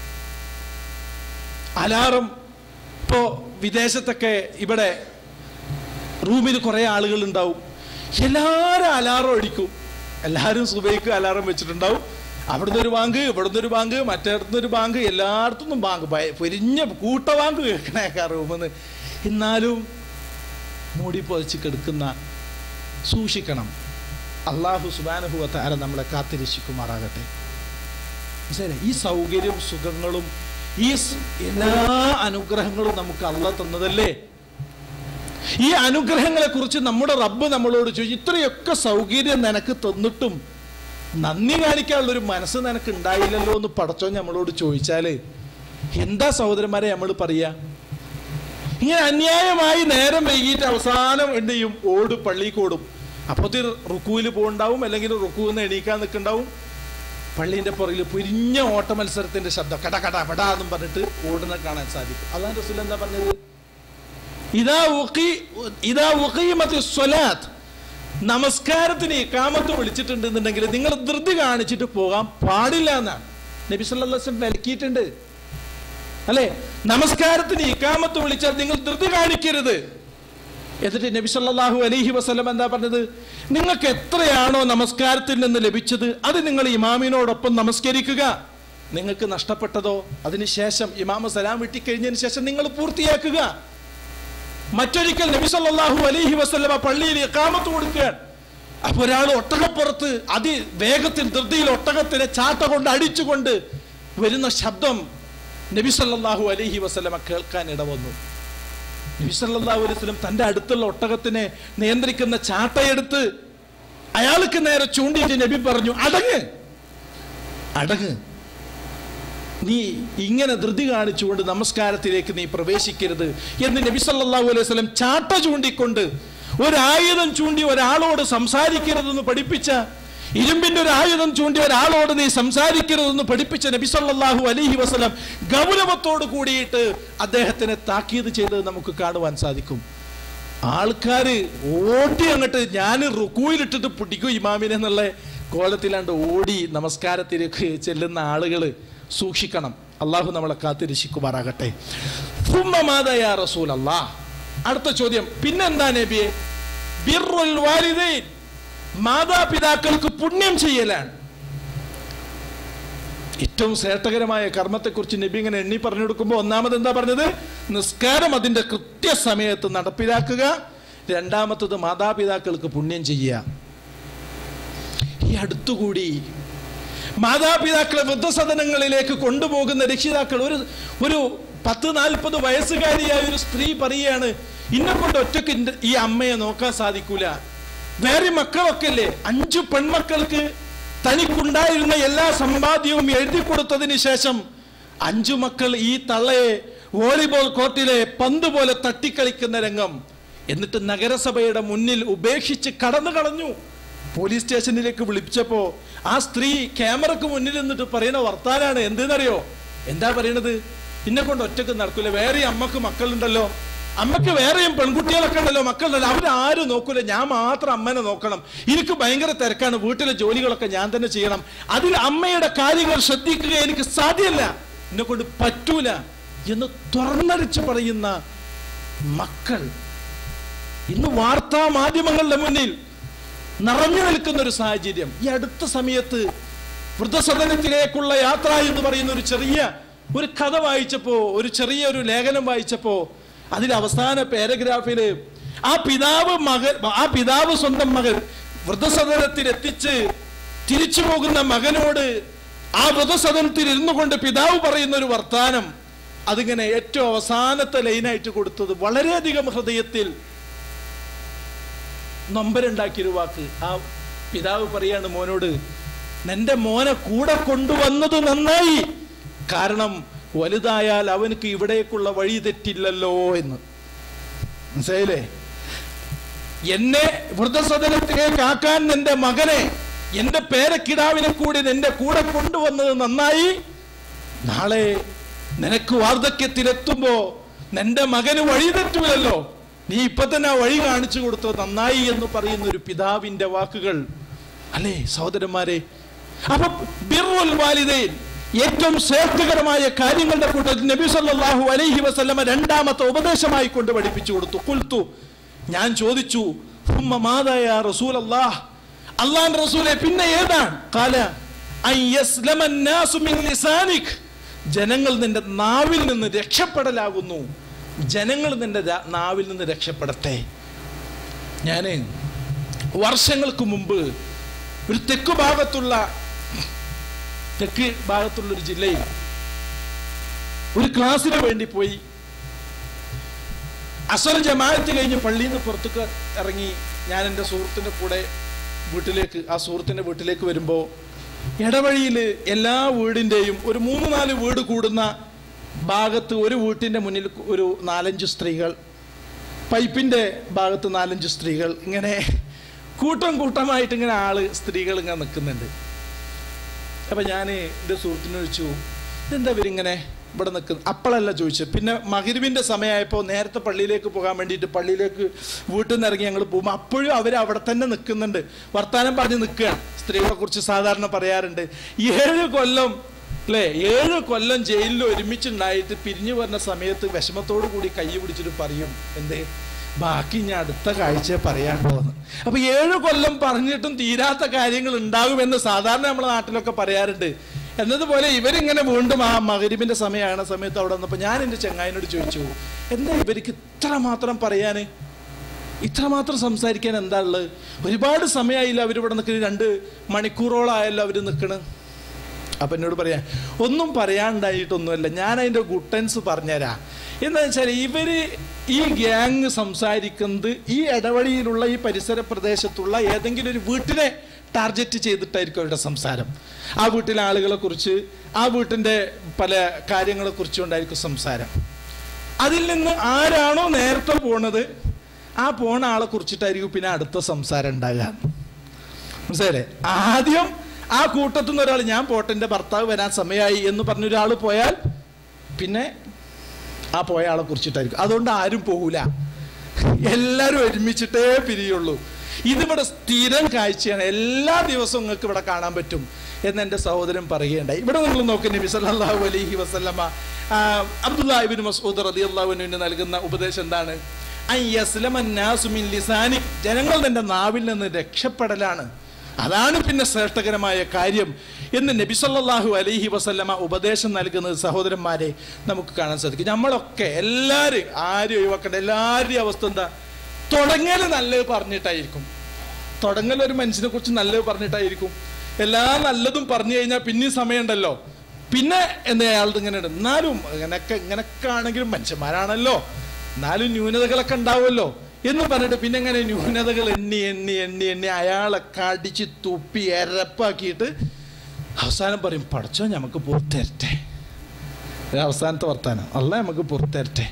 അലാറം ഇപ്പോ വിദേശത്തൊക്കെ ഇവിടെ റൂമിൽ കുറേ ആളുകൾ ഉണ്ടാവും എല്ലാവരും അലാറം അടിക്കും എല്ലാവരും സുബൈക്ക് അലാറം വെച്ചിട്ടുണ്ടാവും അവിടുന്ന് ഒരു ബാങ്ക് ഇവിടുന്ന് ഒരു ബാങ്ക് മറ്റേടത്തുനിന്ന് ഒരു ബാങ്ക് എല്ലായിടത്തുനിന്നും ബാങ്ക് ഭയ- പൊരിഞ്ഞ കൂട്ട ബാങ്ക് കേൾക്കണേക്കാ റൂമെന്ന് എന്നാലും മൂടി പൊതിച്ച് കിടക്കുന്ന സൂക്ഷിക്കണം അള്ളാഹു സുബാനുഭവത്തെ ആരെ നമ്മളെ കാത്തിരക്ഷിക്കുമാറാകട്ടെ മനസ്സിലായില്ലേ? ഈ സൗകര്യവും സുഖങ്ങളും ഈ സ് എല്ലാ അനുഗ്രഹങ്ങളും നമുക്ക് അള്ള തന്നതല്ലേ ഈ അനുഗ്രഹങ്ങളെ കുറിച്ച് നമ്മുടെ റബ്ബ് നമ്മളോട് ചോദിച്ചു ഇത്രയൊക്കെ സൗകര്യം നിനക്ക് തന്നിട്ടും നന്ദി കാണിക്കാനുള്ള ഒരു മനസ്സ് നിനക്ക് ഉണ്ടായില്ലല്ലോ എന്ന് പടച്ചോ നമ്മളോട് ചോദിച്ചാല് എന്താ സഹോദരന്മാരെ നമ്മൾ പറയാ ഇങ്ങനെ അന്യായമായി നേരം വൈകിട്ട് അവസാനം എന്ത് ചെയ്യും ഓട് പള്ളിക്ക് ഓടും അപ്പത്തിൽ റുക്കുവിൽ പോകണ്ടാവും അല്ലെങ്കിൽ റുക്കുവിന്ന് എണീക്കാൻ നിൽക്കുന്നുണ്ടാവും പള്ളീന്റെ പുറകിൽ പൊരിഞ്ഞ ഓട്ട മത്സരത്തിന്റെ ശബ്ദം കട കട പട എന്നും പറഞ്ഞിട്ട് ഓടുന്ന കാണാൻ സാധിക്കും അതാണ് റസൂൽ എന്താ പറഞ്ഞത് ഇതാ ഉഖി ഇതാ ഉഖീമത്തി സ്വലാത്ത് നമസ്കാരത്തിന് ഇക്കാമത്ത് വിളിച്ചിട്ടുണ്ടെന്നുണ്ടെങ്കിൽ നിങ്ങൾ ധൃതി കാണിച്ചിട്ട് പോകാൻ പാടില്ല എന്നാണ് നബി സല്ലല്ലാഹു അലൈഹി വസല്ലം വിലക്കിയിട്ടുണ്ട് അല്ലെ നമസ്കാരത്തിന് ഇക്കാമത്ത് വിളിച്ചാൽ നിങ്ങൾ ധൃതി കാണിക്കരുത് എന്നിട്ട് നബി സല്ലല്ലാഹു അലൈഹി വസല്ലം എന്താ പറഞ്ഞത് നിങ്ങൾക്ക് എത്രയാണോ നമസ്കാരത്തിൽ നിന്ന് ലഭിച്ചത് അത് നിങ്ങൾ ഇമാമിനോടൊപ്പം നമസ്കരിക്കുക നിങ്ങൾക്ക് നഷ്ടപ്പെട്ടതോ അതിനുശേഷം ഇമാമ സലാം വിട്ടിക്കഴിഞ്ഞതിന് ശേഷം നിങ്ങൾ പൂർത്തിയാക്കുക മറ്റൊരിക്കൽ നബി സല്ലല്ലാഹു അലൈഹി വസല്ലമ പള്ളിയിൽ ഇഖാമത്ത് കൊടുക്കുകയാണ് അപ്പൊ ഒരാൾ ഒട്ടകപ്പുറത്ത് അതി വേഗത്തിൽ ധൃതിയിൽ ഒട്ടകത്തിനെ ചാട്ട കൊണ്ട് അടിച്ചുകൊണ്ട് വരുന്ന ശബ്ദം നബി സല്ലല്ലാഹു അലൈഹി വസല്ലമ കേൾക്കാൻ ഇടവന്നു നബി സല്ലല്ലാഹു അലൈഹി വസല്ലം തന്റെ അടുത്തുള്ള ഒട്ടകത്തിനെ നിയന്ത്രിക്കുന്ന ചാട്ടയെടുത്ത് അയാൾക്ക് നേരെ ചൂണ്ടിയിട്ട് നബി പറഞ്ഞു അടങ്ങ് അടങ്ങ് നീ ഇങ്ങനെ ധൃതി കാണിച്ചുകൊണ്ട് നമസ്കാരത്തിലേക്ക് നീ പ്രവേശിക്കരുത് എന്ന് നബി സല്ലല്ലാഹു അലൈഹി വസല്ലം ചാട്ട ചൂണ്ടിക്കൊണ്ട് ഒരായുധം ചൂണ്ടി ഒരാളോട് സംസാരിക്കരുതെന്ന് പഠിപ്പിച്ച ഇരുമ്പിന്റെ ഒരു ആയുധം ചൂണ്ടി ഒരാളോട് നീ സംസാരിക്കരുതെന്ന് പഠിപ്പിച്ച നബി സല്ലല്ലാഹു അലൈഹി വസല്ലം ഗൗരവത്തോട് കൂടിയിട്ട് അദ്ദേഹത്തിനെ താക്കീത് ചെയ്തത് നമുക്ക് കാണുവാൻ സാധിക്കും ആൾക്കാര് ഓടി അങ്ങോട്ട് ഞാൻ റുക്കൂയിലിട്ടിട്ട് പിടിക്കും ഇമാമിനെ എന്നുള്ള കോലത്തിലാണ്ട് ഓടി നമസ്കാരത്തിലേക്ക് ചെല്ലുന്ന ആളുകൾ സൂക്ഷിക്കണം അള്ളാഹു നമ്മളെ കാത്തിരക്ഷിക്കുമാറാകട്ടെ ഫുമ്മമാതയാ റസൂൽ അല്ലാ അടുത്ത ചോദ്യം പിന്നെന്താ നബിയെ ബിർറുൽ വാലിദൈൻ മാതാപിതാക്കൾക്ക് പുണ്യം ചെയ്യലാണ് ഏറ്റവും ശ്രേഷ്ഠകരമായ കർമ്മത്തെക്കുറിച്ച് നബി ഇങ്ങനെ എണ്ണി പറഞ്ഞു കൊടുക്കുമ്പോൾ ഒന്നാമത് എന്താ പറഞ്ഞത് നിസ്കാരം അതിന്റെ കൃത്യസമയത്ത് നടപ്പിലാക്കുക രണ്ടാമത്തത് മാതാപിതാക്കൾക്ക് പുണ്യം ചെയ്യുക ഈ അടുത്തുകൂടി മാതാപിതാക്കളെ വൃദ്ധസദനങ്ങളിലേക്ക് കൊണ്ടുപോകുന്ന രക്ഷിതാക്കൾ ഒരു ഒരു പത്ത് നാൽപ്പത് വയസ്സുകാരിയായ ഒരു സ്ത്രീ പറയുകയാണ് ഇന്നെ കൊണ്ട് ഒറ്റയ്ക്ക് ഇന്റെ- ഈ അമ്മയെ നോക്കാൻ സാധിക്കൂല വേറെ മക്കളൊക്കെ അല്ലേ അഞ്ചു പെൺമക്കൾക്ക് തനിക്കുണ്ടായിരുന്ന എല്ലാ സമ്പാദ്യവും എഴുതി കൊടുത്തതിന് ശേഷം അഞ്ചു മക്കൾ ഈ തള്ളയെ വോളിബോൾ കോർട്ടിലെ പന്ത് പോലെ തട്ടിക്കളിക്കുന്ന രംഗം എന്നിട്ട് നഗരസഭയുടെ മുന്നിൽ ഉപേക്ഷിച്ച് കടന്നു കളഞ്ഞു പോലീസ് സ്റ്റേഷനിലേക്ക് വിളിച്ചപ്പോ ആ സ്ത്രീ ക്യാമറക്ക് മുന്നിൽ നിന്നിട്ട് പറയുന്ന വർത്താനാണ് എന്തെന്നറിയോ എന്താ പറയണത് ഇന്നെ കൊണ്ട് ഒറ്റക്ക് നടക്കൂല വേറെ അമ്മക്ക് മക്കളുണ്ടല്ലോ അമ്മക്ക് വേറെയും പെൺകുട്ടികളൊക്കെ ഉണ്ടല്ലോ മക്കളുണ്ടല്ലോ അവരാരും നോക്കൂല ഞാൻ മാത്രം അമ്മനെ നോക്കണം എനിക്ക് ഭയങ്കര തിരക്കാണ് വീട്ടിലെ ജോലികളൊക്കെ ഞാൻ തന്നെ ചെയ്യണം അതിൽ അമ്മയുടെ കാര്യങ്ങൾ ശ്രദ്ധിക്കുക എനിക്ക് സാധ്യമല്ല എന്നെ കൊണ്ട് പറ്റൂല എന്ന് തുറന്നടിച്ച് പറയുന്ന മക്കൾ ഇന്ന് വാർത്താ മാധ്യമങ്ങളുടെ മുന്നിൽ നിറഞ്ഞു നിൽക്കുന്ന ഒരു സാഹചര്യം ഈ അടുത്ത സമയത്ത് വൃദ്ധസദനത്തിലേക്കുള്ള യാത്ര എന്ന് പറയുന്ന ഒരു ചെറിയ ഒരു കഥ വായിച്ചപ്പോ ഒരു ചെറിയ ഒരു ലേഖനം വായിച്ചപ്പോ അതിൽ അവസാന പാരഗ്രാഫില് ആ പിതാവ് മകൻ ആ പിതാവ് സ്വന്തം മകൻ വൃദ്ധസദനത്തിൽ എത്തിച്ച് തിരിച്ചു പോകുന്ന മകനോട് ആ വൃദ്ധസദനത്തിൽ ഇരുന്നു കൊണ്ട് പിതാവ് പറയുന്ന ഒരു വർത്താനം അതിങ്ങനെ ഏറ്റവും അവസാനത്തെ ലൈനായിട്ട് കൊടുത്തത് വളരെയധികം ഹൃദയത്തിൽ നൊമ്പരുണ്ടാക്കിയൊരു വാക്ക് ആ പിതാവ് പറയാണ് മോനോട് നിന്റെ മോനെ കൂടെ കൊണ്ടുവന്നത് നന്നായി കാരണം വലുതായാൽ അവനക്ക് ഇവിടേക്കുള്ള വഴി തെറ്റില്ലല്ലോ എന്ന് മനസ്സിലായില്ലേ എന്നെ വൃദ്ധസദനത്തിലേക്ക് ആക്കാൻ നിന്റെ മകനെ എന്റെ പേരക്കിടാവിനെ കൂടി നിന്റെ കൂടെ കൊണ്ടുവന്നത് നന്നായി നാളെ നിനക്ക് വാർദ്ധക്യത്തിലെത്തുമ്പോ നിന്റെ മകന് വഴി തെറ്റൂലല്ലോ നീ ഇപ്പൊ തന്നെ ആ വഴി കാണിച്ചു കൊടുത്തത് നന്നായി എന്ന് പറയുന്ന ഒരു പിതാവിന്റെ വാക്കുകൾ അല്ലേ സഹോദരന്മാരെ അപ്പൊ ബിർറുൽ വാലിദൈൻ ഏറ്റവും ശ്രേഷ്ഠകരമായ കാര്യങ്ങളുടെ കൂട്ടത്തിൽ നബി സല്ലല്ലാഹു അലൈഹി വസല്ലമ രണ്ടാമത്തെ ഉപദേശമായി കൊണ്ട് പഠിപ്പിച്ചു കൊടുത്തു കുൽത്തു ഞാൻ ചോദിച്ചു "ഹുമ്മ മാതാ യാ റസൂലല്ലാഹ് അള്ളാഹ് റസൂലെ പിന്നെ ഏതാണ് കാല അൻ യസ്ലമ അന്നാസു മിൻ ലിസാനിക് ജനങ്ങൾ നിന്റെ നാവിൽ നിന്ന് രക്ഷപ്പെടലാകുന്നു ജനങ്ങൾ നിന്റെ ര- നാവിൽ നിന്ന് രക്ഷപ്പെടട്ടെ ഞാൻ വർഷങ്ങൾക്ക് മുമ്പ് ഒരു തെക്ക് ഭാഗത്തുള്ള തെക്ക് ഭാഗത്തുള്ള ഒരു ജില്ലയിൽ ഒരു ക്ലാസ്സിന് വേണ്ടി പോയി അസർ ജമാഅത്ത് കഴിഞ്ഞ് പള്ളിയിൽ നിന്ന് പുറത്തേക്ക് ഇറങ്ങി ഞാൻ എൻ്റെ സുഹൃത്തിൻ്റെ കൂടെ വീട്ടിലേക്ക് ആ സുഹൃത്തിൻ്റെ വീട്ടിലേക്ക് വരുമ്പോൾ ഇടവഴിയിൽ എല്ലാ വീടിൻ്റെയും ഒരു മൂന്ന് നാല് വീട് കൂടുന്ന ഭാഗത്ത് ഒരു വീട്ടിൻ്റെ മുന്നിൽ ഒരു നാലഞ്ച് സ്ത്രീകൾ പൈപ്പിൻ്റെ ഭാഗത്ത് നാലഞ്ച് സ്ത്രീകൾ ഇങ്ങനെ കൂട്ടം കൂട്ടമായിട്ട് ഇങ്ങനെ ആള് സ്ത്രീകൾ ഇങ്ങനെ നിൽക്കുന്നുണ്ട് അപ്പം ഞാൻ എൻ്റെ സുഹൃത്തിനെ ചോദിച്ചു ഇതെന്താ ഇവരിങ്ങനെ ഇവിടെ നിൽക്കുന്നത് അപ്പോഴല്ല ചോദിച്ചത് പിന്നെ മകരിവിൻ്റെ സമയമായപ്പോൾ നേരത്തെ പള്ളിയിലേക്ക് പോകാൻ വേണ്ടിയിട്ട് പള്ളിയിലേക്ക് വീട്ടിൽ നിന്ന് ഇറങ്ങി ഞങ്ങൾ പോകുമ്പോൾ അപ്പോഴും അവർ അവിടെ തന്നെ നിൽക്കുന്നുണ്ട് വർത്തമാനം പറഞ്ഞ് നിൽക്കുകയാണ് സ്ത്രീകളെ കുറിച്ച് സാധാരണ പറയാറുണ്ട് ഏഴ് കൊല്ലം അല്ലേ ഏഴ് കൊല്ലം ജയിലിൽ ഒരുമിച്ചുണ്ടായിട്ട് പിരിഞ്ഞു വരുന്ന സമയത്ത് വിഷമത്തോടു കൂടി കൈ പിടിച്ചിട്ട് പറയും എന്തേ ബാക്കി ഞാൻ അടുത്ത കാഴ്ച പറയാൻ പോകുന്നു അപ്പൊ ഏഴ് കൊല്ലം പറഞ്ഞിട്ടും തീരാത്ത കാര്യങ്ങൾ ഉണ്ടാകുമെന്ന് സാധാരണ നമ്മുടെ നാട്ടിലൊക്കെ പറയാറുണ്ട് എന്നതുപോലെ ഇവരിങ്ങനെ വീണ്ടും ആ മകരിബിന്റെ സമയമാണ് സമയത്ത് അവിടെ വന്നപ്പോൾ ഞാൻ എൻ്റെ ചെങ്ങായിനോട് ചോദിച്ചു എന്താ ഇവർക്ക് ഇത്ര മാത്രം പറയാന് ഇത്രമാത്രം സംസാരിക്കാൻ എന്താ ഉള്ളത് ഒരുപാട് സമയമായില്ല അവരിവിടെ നിൽക്കുന്നത് രണ്ട് മണിക്കൂറോളായല്ലോ അവർ നിൽക്കണ് അപ്പം എന്നോട് പറയാം ഒന്നും പറയാണ്ടായിട്ടൊന്നുമല്ല ഞാൻ അതിൻ്റെ ഗുട്ടൻസ് പറഞ്ഞുതരാം എന്താ വെച്ചാൽ ഇവർ ഈ ഗ്യാങ് സംസാരിക്കുന്നത് ഈ ഇടവഴിയിലുള്ള ഈ പരിസര പ്രദേശത്തുള്ള ഏതെങ്കിലും ഒരു വീട്ടിനെ ടാർഗറ്റ് ചെയ്തിട്ടായിരിക്കും അവരുടെ സംസാരം ആ വീട്ടിലെ ആളുകളെ കുറിച്ച് ആ വീട്ടിൻ്റെ പല കാര്യങ്ങളെ കുറിച്ചുകൊണ്ടായിരിക്കും സംസാരം അതിൽ നിന്ന് ആരാണോ നേരത്തെ പോണത് ആ പോണ ആളെ കുറിച്ചിട്ടായിരിക്കും പിന്നെ അടുത്ത സംസാരം ഉണ്ടാകുക മനസ്സിലായില്ലേ ആദ്യം ആ കൂട്ടത്തിൽ നിന്ന് ഒരാൾ ഞാൻ പോട്ടെ എൻ്റെ ഭർത്താവ് വരാൻ സമയമായി എന്ന് പറഞ്ഞൊരാൾ പോയാൽ പിന്നെ ആ പോയ ആളെ കുറിച്ചിട്ടായിരിക്കും അതുകൊണ്ട് ആരും പോകൂല എല്ലാവരും ഒരുമിച്ചിട്ടേ പിരിയുള്ളൂ ഇതിവിടെ സ്ഥിരം കാഴ്ചയാണ് എല്ലാ ദിവസവും നിങ്ങൾക്ക് ഇവിടെ കാണാൻ പറ്റും എന്ന് എൻ്റെ സഹോദരൻ പറയുകയുണ്ടായി ഇവിടെ നിങ്ങൾ നോക്കി നബി സല്ലല്ലാഹു അലൈഹി വസല്ലമ ആ, അബ്ദുല്ലാഹിബിൻ മസ്ഊദ് റളിയല്ലാഹുവിന് നൽകുന്ന ഉപദേശം എന്താണ് അൻ യസ്ലമ നാസു മിൻ ലിസാനി ജനങ്ങൾ തന്റെ നാവിൽ നിന്ന് രക്ഷപ്പെടലാണ് അതാണ് പിന്നെ ശ്രേഷ്ഠകരമായ കാര്യം എന്ന് നബി സല്ലല്ലാഹു അലൈഹി വസല്ലമ ഉപദേശം നൽകുന്നത് സഹോദരന്മാരെ നമുക്ക് കാണാൻ സാധിക്കും നമ്മളൊക്കെ എല്ലാവരും ആരും ഒഴിവാക്കേണ്ട എല്ലാവരുടെയും അവസ്ഥ എന്താ തുടങ്ങൽ നല്ലത് പറഞ്ഞിട്ടായിരിക്കും തുടങ്ങൽ ഒരു മനുഷ്യനെ കുറിച്ച് നല്ലത് പറഞ്ഞിട്ടായിരിക്കും എല്ലാ നല്ലതും പറഞ്ഞു കഴിഞ്ഞാൽ പിന്നെയും സമയമുണ്ടല്ലോ പിന്നെ എന്താ അയാളുടെ ഇങ്ങനെ ഉണ്ട് എന്നാലും ഇങ്ങനൊക്കെ ഇങ്ങനൊക്കെ ആണെങ്കിലും മനുഷ്യന്മാരാണല്ലോ എന്നാലും ന്യൂനതകളൊക്കെ ഉണ്ടാവുമല്ലോ എന്ന് പറഞ്ഞിട്ട് പിന്നെ എങ്ങനെ ന്യൂനതകൾ എണ്ണി എണ്ണി എണ്ണി എണ്ണി അയാളെ കടിച്ച് തുപ്പി എരപ്പാക്കിയിട്ട് അവസാനം പറയും പഠിച്ചോ നമുക്ക് പുറത്തരട്ടെ ഇത് അവസാനത്തെ വർത്താനം അല്ല നമുക്ക് പുറത്തരട്ടെ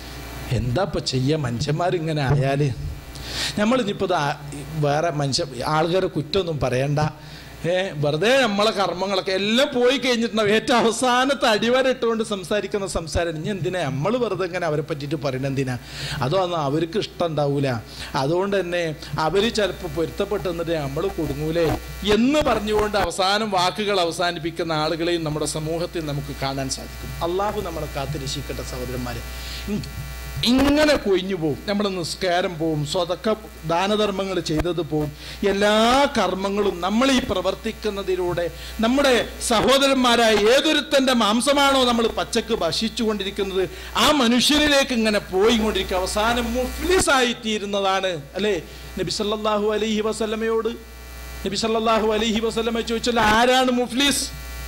എന്താ ഇപ്പൊ ചെയ്യുക മനുഷ്യന്മാരിങ്ങനെ ആയാൽ നമ്മളിനിപ്പോൾ ഇത് ആ- വേറെ മനുഷ്യ ആളുകാരെ കുറ്റമൊന്നും പറയണ്ട ഏ വെറുതെ നമ്മളെ കർമ്മങ്ങളൊക്കെ എല്ലാം പോയി കഴിഞ്ഞിട്ടുണ്ടാവും ഏറ്റവും അവസാനത്തെ അടിവര ഇട്ടുകൊണ്ട് സംസാരിക്കുന്ന സംസാരം ഇനി എന്തിനാ നമ്മൾ വെറുതെ ഇങ്ങനെ അവരെ പറ്റിയിട്ട് പറയണ എന്തിനാ അതൊന്നും അവർക്ക് ഇഷ്ടം ഉണ്ടാവൂല അതുകൊണ്ട് തന്നെ അവർ ചിലപ്പോൾ പൊരുത്തപ്പെട്ട് നിന്നിട്ട് നമ്മൾ കുടുങ്ങൂലേ എന്ന് പറഞ്ഞുകൊണ്ട് അവസാനം വാക്കുകൾ അവസാനിപ്പിക്കുന്ന ആളുകളെയും നമ്മുടെ സമൂഹത്തിൽ നമുക്ക് കാണാൻ സാധിക്കും അള്ളാഹു നമ്മളെ കാത്തിരക്ഷിക്കട്ടെ സഹോദരന്മാരെ ഉം. ഇങ്ങനെ കൊഴിഞ്ഞു പോവും നമ്മുടെ നിസ്കാരം പോവും സ്വതക്ക ദാനധർമ്മങ്ങൾ ചെയ്തത് പോവും എല്ലാ കർമ്മങ്ങളും നമ്മൾ ഈ പ്രവർത്തിക്കുന്നതിലൂടെ നമ്മുടെ സഹോദരന്മാരായ ഏതൊരുത്തൻ്റെ മാംസമാണോ നമ്മൾ പച്ചക്ക് ഭക്ഷിച്ചു കൊണ്ടിരിക്കുന്നത് ആ മനുഷ്യനിലേക്ക് ഇങ്ങനെ പോയിക്കൊണ്ടിരിക്കുക അവസാനം മുഫ്ലിസായി തീരുന്നതാണ് അല്ലേ നബി സല്ലല്ലാഹു അലൈഹി വസല്ലമയോട് നബി സല്ലല്ലാഹു അലൈഹി വസല്ലമ ചോദിച്ചല്ലോ ആരാണ് മുഫ്ലിസ്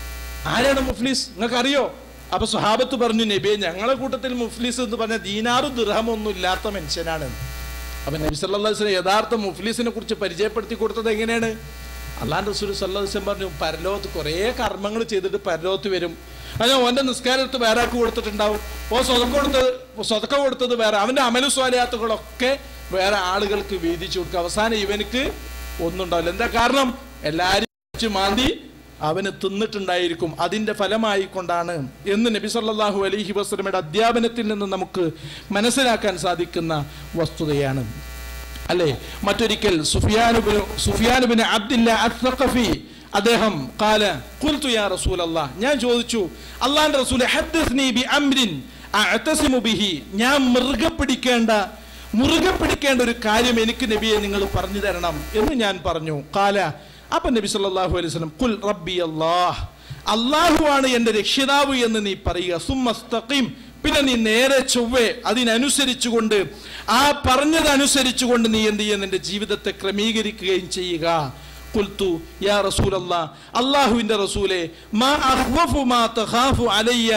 ആരാണ് മുഫ്ലിസ് നിങ്ങൾക്ക് അറിയോ അപ്പൊ സ്വഹാബത്ത് പറഞ്ഞു നബിയെ ഞങ്ങളെ കൂട്ടത്തിൽ മുഫ്ലിസ് എന്ന് പറഞ്ഞ ദീനാറും ദുർഹമൊന്നും ഇല്ലാത്ത മനുഷ്യനാണ് അപ്പൊ നബി സല്ലല്ലാഹു അലൈഹി വസല്ലം യഥാർത്ഥ മുഫ്ലിസിനെ കുറിച്ച് പരിചയപ്പെടുത്തി കൊടുത്തത് എങ്ങനെയാണ് അള്ളാൻ റസൂൽ സല്ലല്ലാഹു അലൈഹി വസല്ലം പറഞ്ഞു പരലോകത്ത് കുറേ കർമ്മങ്ങൾ ചെയ്തിട്ട് പരലോകത്ത് വരും അല്ല ഓന്റെ നിസ്കാരം എടുത്ത് വേറെ ആൾക്ക് കൊടുത്തിട്ടുണ്ടാവും ഓ സ്വതക്ക കൊടുത്തത് സ്വതക്ക കൊടുത്തത് വേറെ അവന്റെ അമലു സ്വാലിയാത്തുകളൊക്കെ വേറെ ആളുകൾക്ക് വീതിച്ചു കൊടുക്കുക അവസാനം ഇവനക്ക് ഒന്നും ഉണ്ടാവില്ല എന്താ കാരണം എല്ലാരും വെച്ച് മാന്തി അവന് തിന്നിട്ടുണ്ടായിരിക്കും അതിന്റെ ഫലമായി കൊണ്ടാണ് എന്ന് നബി സല്ലല്ലാഹു അലൈഹി വസല്ലമയുടെ അധ്യാപനത്തിൽ നിന്ന് നമുക്ക് മനസ്സിലാക്കാൻ സാധിക്കുന്ന വസ്തുതയാണ് അല്ലേ മറ്റൊരിക്കൽ സുഫിയാനുബിന് സുഫിയാനുബിന് അബ്ദില്ല അസ്സഖഫി അദ്ദേഹം കാല ഖുൽതു യാ റസൂലല്ലാ ഞാൻ ചോദിച്ചു അള്ളാന്റെ റസൂലെ ഹദ്ദിസ്നി ബി അംരിൻ അഅ്തസിമു ബിഹി ഞാൻ മൃഗ പിടിക്കേണ്ട മുറുകെ പിടിക്കേണ്ട ഒരു കാര്യം എനിക്ക് നബിയെ നിങ്ങൾ പറഞ്ഞു തരണം എന്ന് ഞാൻ പറഞ്ഞു കാല അപ്പൊ നബി സല്ലല്ലാഹു അലൈഹി വസല്ലം കുൽ റബ്ബി അല്ലാഹ് അള്ളാഹുവാണ് എൻ്റെ രക്ഷിതാവ് എന്ന് നീ പറയുക സുമ്മസ്തഖീം പിന്നെ നീ നേരെ ചൊവ്വേ അതിനനുസരിച്ചുകൊണ്ട് ആ പറഞ്ഞതനുസരിച്ചുകൊണ്ട് നീ എന്ത് ചെയ്യുക നിന്റെ ജീവിതത്തെ ക്രമീകരിക്കുകയും ചെയ്യുക കുൽത്തു യാ റസൂലല്ലാ അള്ളാഹുവിൻ്റെ റസൂലെ മാ അഖ്വഫു മാ തഖാഫു അലയ്യ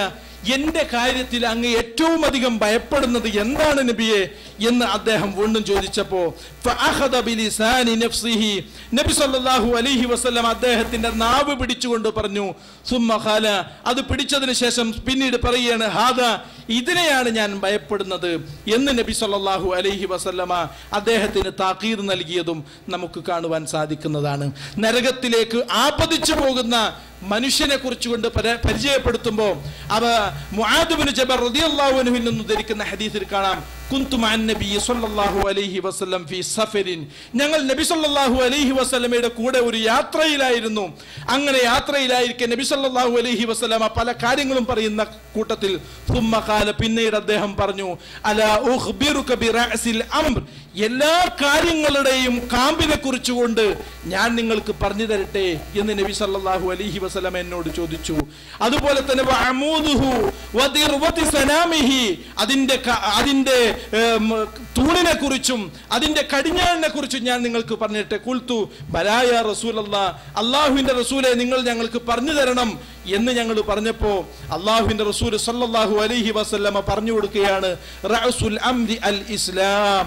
എന്റെ കാര്യത്തിൽ അങ്ങ് ഏറ്റവും അധികം ഭയപ്പെടുന്നത് എന്താണ് നബിയെ എന്ന് അദ്ദേഹം വീണ്ടും ചോദിച്ചപ്പോ ഫഅഖദ ബിലിസാനി നഫ്സിഹി നബി സല്ലല്ലാഹു അലൈഹി വസല്ലം അദ്ദേഹത്തിന്റെ നാവ് പിടിച്ചുകൊണ്ട് പറഞ്ഞു സുമ്മ ഖാല അത് പിടിച്ചതിന് ശേഷം പിന്നീട് പറയുകയാണ് ഹാദ ഇതിനെയാണ് ഞാൻ ഭയപ്പെടുന്നത് എന്ന് നബി സല്ലല്ലാഹു അലൈഹി വസല്ലമ അദ്ദേഹത്തിന് താക്കീർ നൽകിയതും നമുക്ക് കാണുവാൻ സാധിക്കുന്നതാണ് നരകത്തിലേക്ക് ആപതിച്ചു പോകുന്ന മനുഷ്യനെ കുറിച്ചുകൊണ്ട് പര- പരിചയപ്പെടുത്തുമ്പോൾ അവ മുആദുബിന് ജബർ റളിയല്ലാഹു അൻഹുവിൽ നിന്ന് ധരിക്കുന്ന ഹദീസിൽ കാണാം കുന്തു മഅൻ നബി സല്ലല്ലാഹു അലൈഹി വസല്ലം ഫി സഫരിൻ ഞങ്ങൾ നബി സല്ലല്ലാഹു അലൈഹി വസല്ലമയുടെ കൂടെ ഒരു യാത്രയിലായിരുന്നു അങ്ങനെ യാത്രയിലായിരിക്കെ നബി സല്ലല്ലാഹു അലൈഹി വസല്ലമ പല കാര്യങ്ങളും പറയുന്ന കൂട്ടത്തിൽ സുമ്മ ഖാല പിന്നീട് അദ്ദേഹം പറഞ്ഞു അലാ ഉഖ്ബിറുക ബിറഅസിൽ അംർ എല്ലാ കാര്യങ്ങളുടെയും കാമ്പിനെ കുറിച്ചുകൊണ്ട് ഞാൻ നിങ്ങൾക്ക് പറഞ്ഞു തരട്ടെ എന്ന് നബി സല്ലല്ലാഹു അലൈഹി വസല്ലം എന്നോട് ചോദിച്ചു അതുപോലെ തന്നെ വഅമൂദുഹു വദിർവതി സനാമിഹി അതിന്റെ ക- അതിന്റെ ഏം, തൂണിനെ കുറിച്ചും അതിന്റെ കടിഞ്ഞാണിനെ കുറിച്ചും ഞാൻ നിങ്ങൾക്ക് പറഞ്ഞിട്ട് കുൽത്തു ബലായ റസൂലല്ല അള്ളാഹുവിന്റെ റസൂലെ നിങ്ങൾ ഞങ്ങൾക്ക് പറഞ്ഞു തരണം എന്ന് ഞങ്ങൾ പറഞ്ഞപ്പോ അള്ളാഹുവിന്റെ റസൂൽ സല്ലല്ലാഹു അലൈഹി വസല്ലമ പറഞ്ഞു കൊടുക്കുകയാണ് റഅസുൽ അംരി അൽ ഇസ്ലാം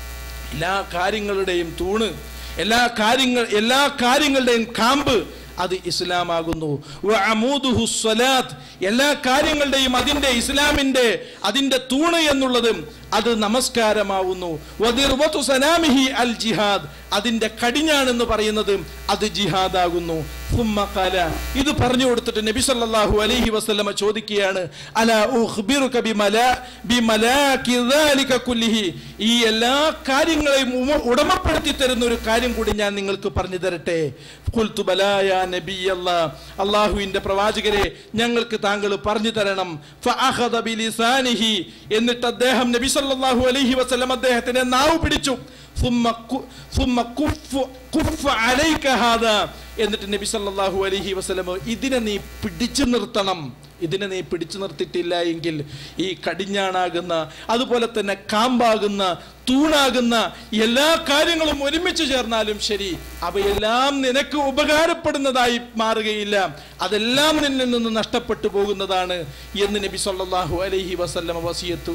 എല്ലാ കാര്യങ്ങളുടെയും തൂണ് എല്ലാ കാര്യങ്ങൾ എല്ലാ കാര്യങ്ങളുടെയും കാമ്പ് അത് ഇസ്ലാമാകുന്നു വഅമൂദുഹു സ്വലാത്ത് എല്ലാ കാര്യങ്ങളുടെയും അതിന്റെ ഇസ്ലാമിന്റെ അതിന്റെ തൂണ് എന്നുള്ളത് അത് നമസ്കാരമാവുന്നു വദിർവതു സനാമിഹി അൽ ജിഹാദ് അതിന്റെ കടിഞ്ഞാണെന്ന് പറയുന്നത് അത് ജിഹാദാകുന്നു ഫുമ്മ ഖാല ഇത് പറഞ്ഞു കൊടുത്തിട്ട് നബി സല്ലല്ലാഹു അലൈഹി വസല്ലമ ചോദിക്കുകയാണ് അല ഉഖ്ബിറുക ബിമലാ ബിമലാകി ദാലിക കുല്ലിഹി ഈ എല്ലാ കാര്യങ്ങളെയും ഉമ- ഉടമപ്പെടുത്തി തരുന്ന ഒരു കാര്യം കൂടി ഞാൻ നിങ്ങൾക്ക് പറഞ്ഞു തരട്ടെ ഖുൽതു ബലാ യാ നബിയല്ലാ അല്ലാഹുവിന്റെ പ്രവാചകരെ ഞങ്ങൾക്ക് താങ്കൾ പറഞ്ഞു തരണം ഫഅഖദ ബിലിസാനിഹി എന്നിട്ട് അദ്ദേഹം നബി സല്ലല്ലാഹു അലൈഹി വസല്ലം അദ്ദേഹത്തിന്റെ നാവ് പിടിച്ചു ثم كു- ثم كف كف عليك هذا എന്നിട്ട് നബി സല്ലല്ലാഹു അലൈഹി വസല്ലം ഇതിനെ നീ പിടിച്ചു നിർത്തണം ഇതിനെ നീ പിടിച്ചു നിർത്തിയിട്ടില്ല എങ്കിൽ ഈ കടിഞ്ഞാണാകുന്ന അതുപോലെ തന്നെ കാമ്പാകുന്ന തൂണാകുന്ന എല്ലാ കാര്യങ്ങളും ഒരുമിച്ച് ചേർന്നാലും ശരി അവയെല്ലാം നിനക്ക് ഉപകാരപ്പെടുന്നതായി മാറുകയില്ല അതെല്ലാം നിന്നിൽ നിന്ന് നഷ്ടപ്പെട്ടു പോകുന്നതാണ് എന്ന് നബി സല്ലല്ലാഹു അലൈഹി വസല്ലം വസിയത്ത്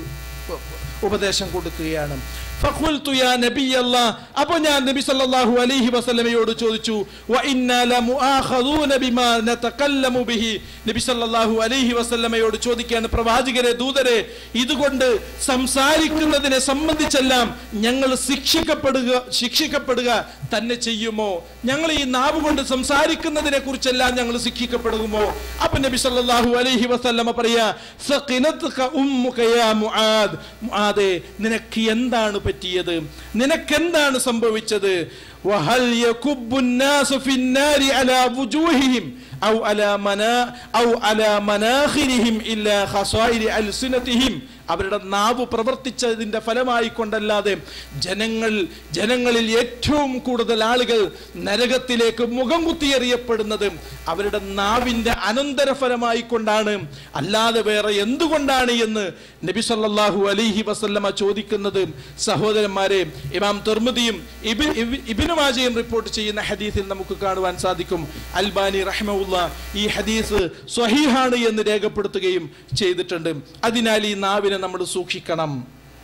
ഉപദേശം കൊടുക്കുകയാണ് ഫഖുൽതു യാ നബിയല്ലാ അപ്പോൾ ഞാൻ നബി സല്ലല്ലാഹു അലൈഹി വസല്ലമയോട് ചോദിച്ചു വ ഇന്നാ ലമുആഖദൂന ബിമാ നതകല്ലമു ബിഹി നബി സല്ലല്ലാഹു അലൈഹി വസല്ലമയോട് ചോദിക്കുകയാണ് പ്രവാചകരെ ദൂതരെ ഇതുകൊണ്ട് സംസാരിക്കുന്നതിനെ സംബന്ധിച്ചെല്ലാം ഞങ്ങൾ ശിക്ഷിക്കപ്പെടുക ശിക്ഷിക്കപ്പെടുക തന്നെ ചെയ്യുമോ ഞങ്ങൾ ഈ നാവ് കൊണ്ട് സംസാരിക്കുന്നതിനെ കുറിച്ചെല്ലാം ഞങ്ങൾ ശിക്ഷിക്കപ്പെടുമോ അപ്പൊ നബി സല്ലല്ലാഹു അലൈഹി വസല്ലമ പറയാ സഖിനത്ക ഉമ്മുക യാ മുആദ് മുആദേ നിനക്ക് എന്താണ് പറ്റിയത് നിനക്കെന്താണ് സംഭവിച്ചത് വഹൽ യകുബ്ബു الناس في النار على وجوههم أو على منا أو على مناخرهم إلا خصائر ألسنتهم അവരുടെ നാവ് പ്രവർത്തിച്ചതിന്റെ ഫലമായി കൊണ്ടല്ലാതെ ജനങ്ങൾ ജനങ്ങളിൽ ഏറ്റവും കൂടുതൽ ആളുകൾ നരകത്തിലേക്ക് മുഖം കുത്തിയെറിയപ്പെടുന്നത് അവരുടെ നാവിന്റെ അനന്തരഫലമായി കൊണ്ടാണ് അല്ലാതെ വേറെ എന്തുകൊണ്ടാണ് എന്ന് നബി സല്ലല്ലാഹു അലൈഹി വസല്ലമ ചോദിക്കുന്നത് സഹോദരന്മാരെ ഇമാം തുർമുദിയും ഇബി- ഇബി- ഇബ്നു മാജയും റിപ്പോർട്ട് ചെയ്യുന്ന ഹദീസിൽ നമുക്ക് കാണുവാൻ സാധിക്കും അൽബാനി റഹ്മുല്ല ഈ ഹദീസ് സ്വഹീഹാണ് എന്ന് രേഖപ്പെടുത്തുകയും ചെയ്തിട്ടുണ്ട് അതിനാൽ ഈ നാവിനെ നമ്മൾ സൂക്ഷിക്കണം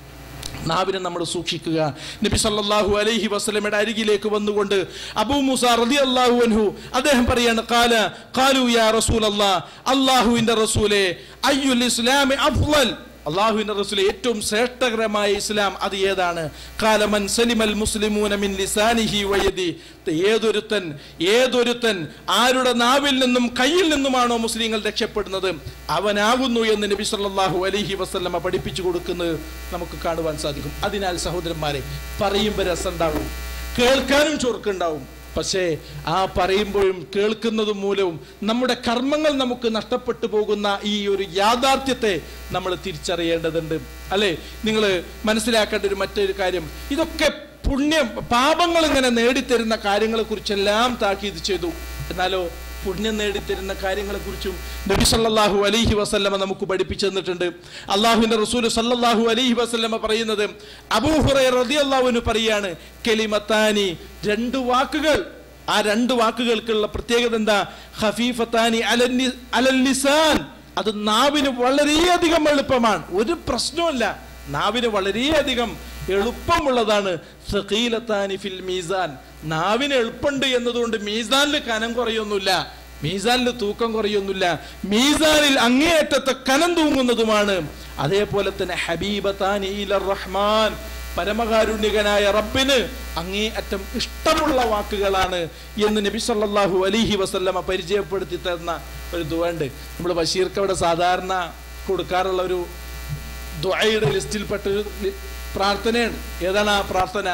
നാവിനെ നമ്മൾ സൂക്ഷിക്കുക നബി സല്ലല്ലാഹു അലൈഹി വസല്ലമയുടെ അരികിലേക്ക് വന്നുകൊണ്ട് അബൂ മൂസ റളിയല്ലാഹു അൻഹു അദ്ദേഹം പറയാണ് ഖാല ഖാലു യാ റസൂലല്ലാ അല്ലാഹുവിന്റെ റസൂലേ അയ്യുൽ ഇസ്ലാമി അഫ്ളൽ അള്ളാഹുവിന്റെ റസൂൽ ഏറ്റവും ശ്രേഷ്ഠകരമായ ഇസ്ലാം അത് ഏതാണ് കാലമൻ സലിമൽ മുസ്ലിമൂന മിൻ ലിസാനിഹി വയദി ഏതൊരുത്തൻ ഏതൊരുത്തൻ ആരുടെ നാവിൽ നിന്നും കയ്യിൽ നിന്നുമാണോ മുസ്ലിങ്ങൾ രക്ഷപ്പെടുന്നത് അവനാകുന്നു എന്ന് നബി സല്ലല്ലാഹു അലൈഹി വസല്ലമ പഠിപ്പിച്ചു കൊടുക്കുന്നത് നമുക്ക് കാണുവാൻ സാധിക്കും അതിനാൽ സഹോദരന്മാരെ പറയുമ്പോൾ രസമുണ്ടാവും കേൾക്കാനും ചൊറുക്കുണ്ടാവും പക്ഷേ ആ പറയുമ്പോഴും കേൾക്കുന്നതും മൂലവും നമ്മുടെ കർമ്മങ്ങൾ നമുക്ക് നഷ്ടപ്പെട്ടു പോകുന്ന ഈ ഒരു യാഥാർത്ഥ്യത്തെ നമ്മൾ തിരിച്ചറിയേണ്ടതുണ്ട് അല്ലേ നിങ്ങൾ മനസ്സിലാക്കേണ്ട ഒരു മറ്റൊരു കാര്യം ഇതൊക്കെ പുണ്യം പാപങ്ങൾ ഇങ്ങനെ നേടിത്തരുന്ന കാര്യങ്ങളെ കുറിച്ചെല്ലാം താക്കീത് ചെയ്തു എന്നാലോ പുണ്യം നേടിത്തരുന്ന കാര്യങ്ങളെ കുറിച്ചും നബി സല്ലല്ലാഹു അലൈഹി വസല്ലമ നമുക്ക് പഠിപ്പിച്ചു തന്നിട്ടുണ്ട് അള്ളാഹുവിന്റെ റസൂൽ സല്ലല്ലാഹു അലൈഹി വസല്ലമ പറയുന്നത് അബൂ ഹുറൈറ റളിയല്ലാഹുവിന് പറയാണ് കെലിമത്താനി രണ്ട് വാക്കുകൾ ആ രണ്ട് വാക്കുകൾക്കുള്ള പ്രത്യേകത എന്താ ഖഫീഫത്താനി അലന്നി- അലൽ ലിസാൻ അത് നാവിന് വളരെയധികം എളുപ്പമാണ് ഒരു പ്രശ്നവുമില്ല നാവിന് വളരെയധികം എളുപ്പമുള്ളതാണ് സഖീലത്താനി ഫിൽ മീസാൻ നാവിന് എളുപ്പമുണ്ട് എന്നതുകൊണ്ട് മീസാനിൽ കനം കുറയൊന്നുമില്ല മീസാനിൽ തൂക്കം കുറയൊന്നുമില്ല മീസാനിൽ അങ്ങേയറ്റത്തെ കനം തൂങ്ങുന്നതുമാണ് അതേപോലെ തന്നെ ഹബീബത്താനി ഇലർ റഹ്മാൻ പരമകാരുണ്യകനായ റബ്ബിന് അങ്ങേ അറ്റം ഇഷ്ടമുള്ള വാക്കുകളാണ് എന്ന് നബി സല്ലല്ലാഹു അലൈഹി വസല്ലമ പരിചയപ്പെടുത്തി തന്ന ഒരു ദുവണ്ട് നമ്മൾ ബഷീർക്ക് അവിടെ സാധാരണ കൊടുക്കാറുള്ള ഒരു ദുആയുടെ ലിസ്റ്റിൽപ്പെട്ട ഒരു ലി- പ്രാർത്ഥനയാണ് ഏതാണ് ആ പ്രാർത്ഥന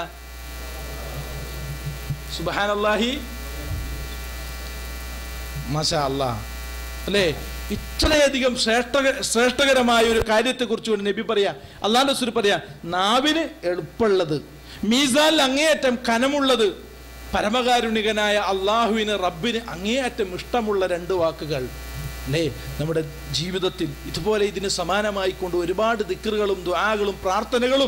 സുബഹാനല്ലാഹി മാഷാ അല്ലാ അല്ലേ ഇത്രയധികം ശ്രേഷ്ഠ ശ്രേഷ്ഠകരമായ ഒരു കാര്യത്തെക്കുറിച്ച് കൊണ്ട് നബി പറയാ അള്ളാന്റെ സുരി പറയാ നാവിന് എളുപ്പമുള്ളത് മീസാനിൽ അങ്ങേയറ്റം കനമുള്ളത് പരമകാരുണികനായ അള്ളാഹുവിന് റബ്ബിന് അങ്ങേയറ്റം ഇഷ്ടമുള്ള രണ്ട് വാക്കുകൾ അല്ലേ നമ്മുടെ ജീവിതത്തിൽ ഇതുപോലെ ഇതിന് സമാനമായി കൊണ്ട് ഒരുപാട് ദിക്കറുകളും ദ്വാകളും പ്രാർത്ഥനകളും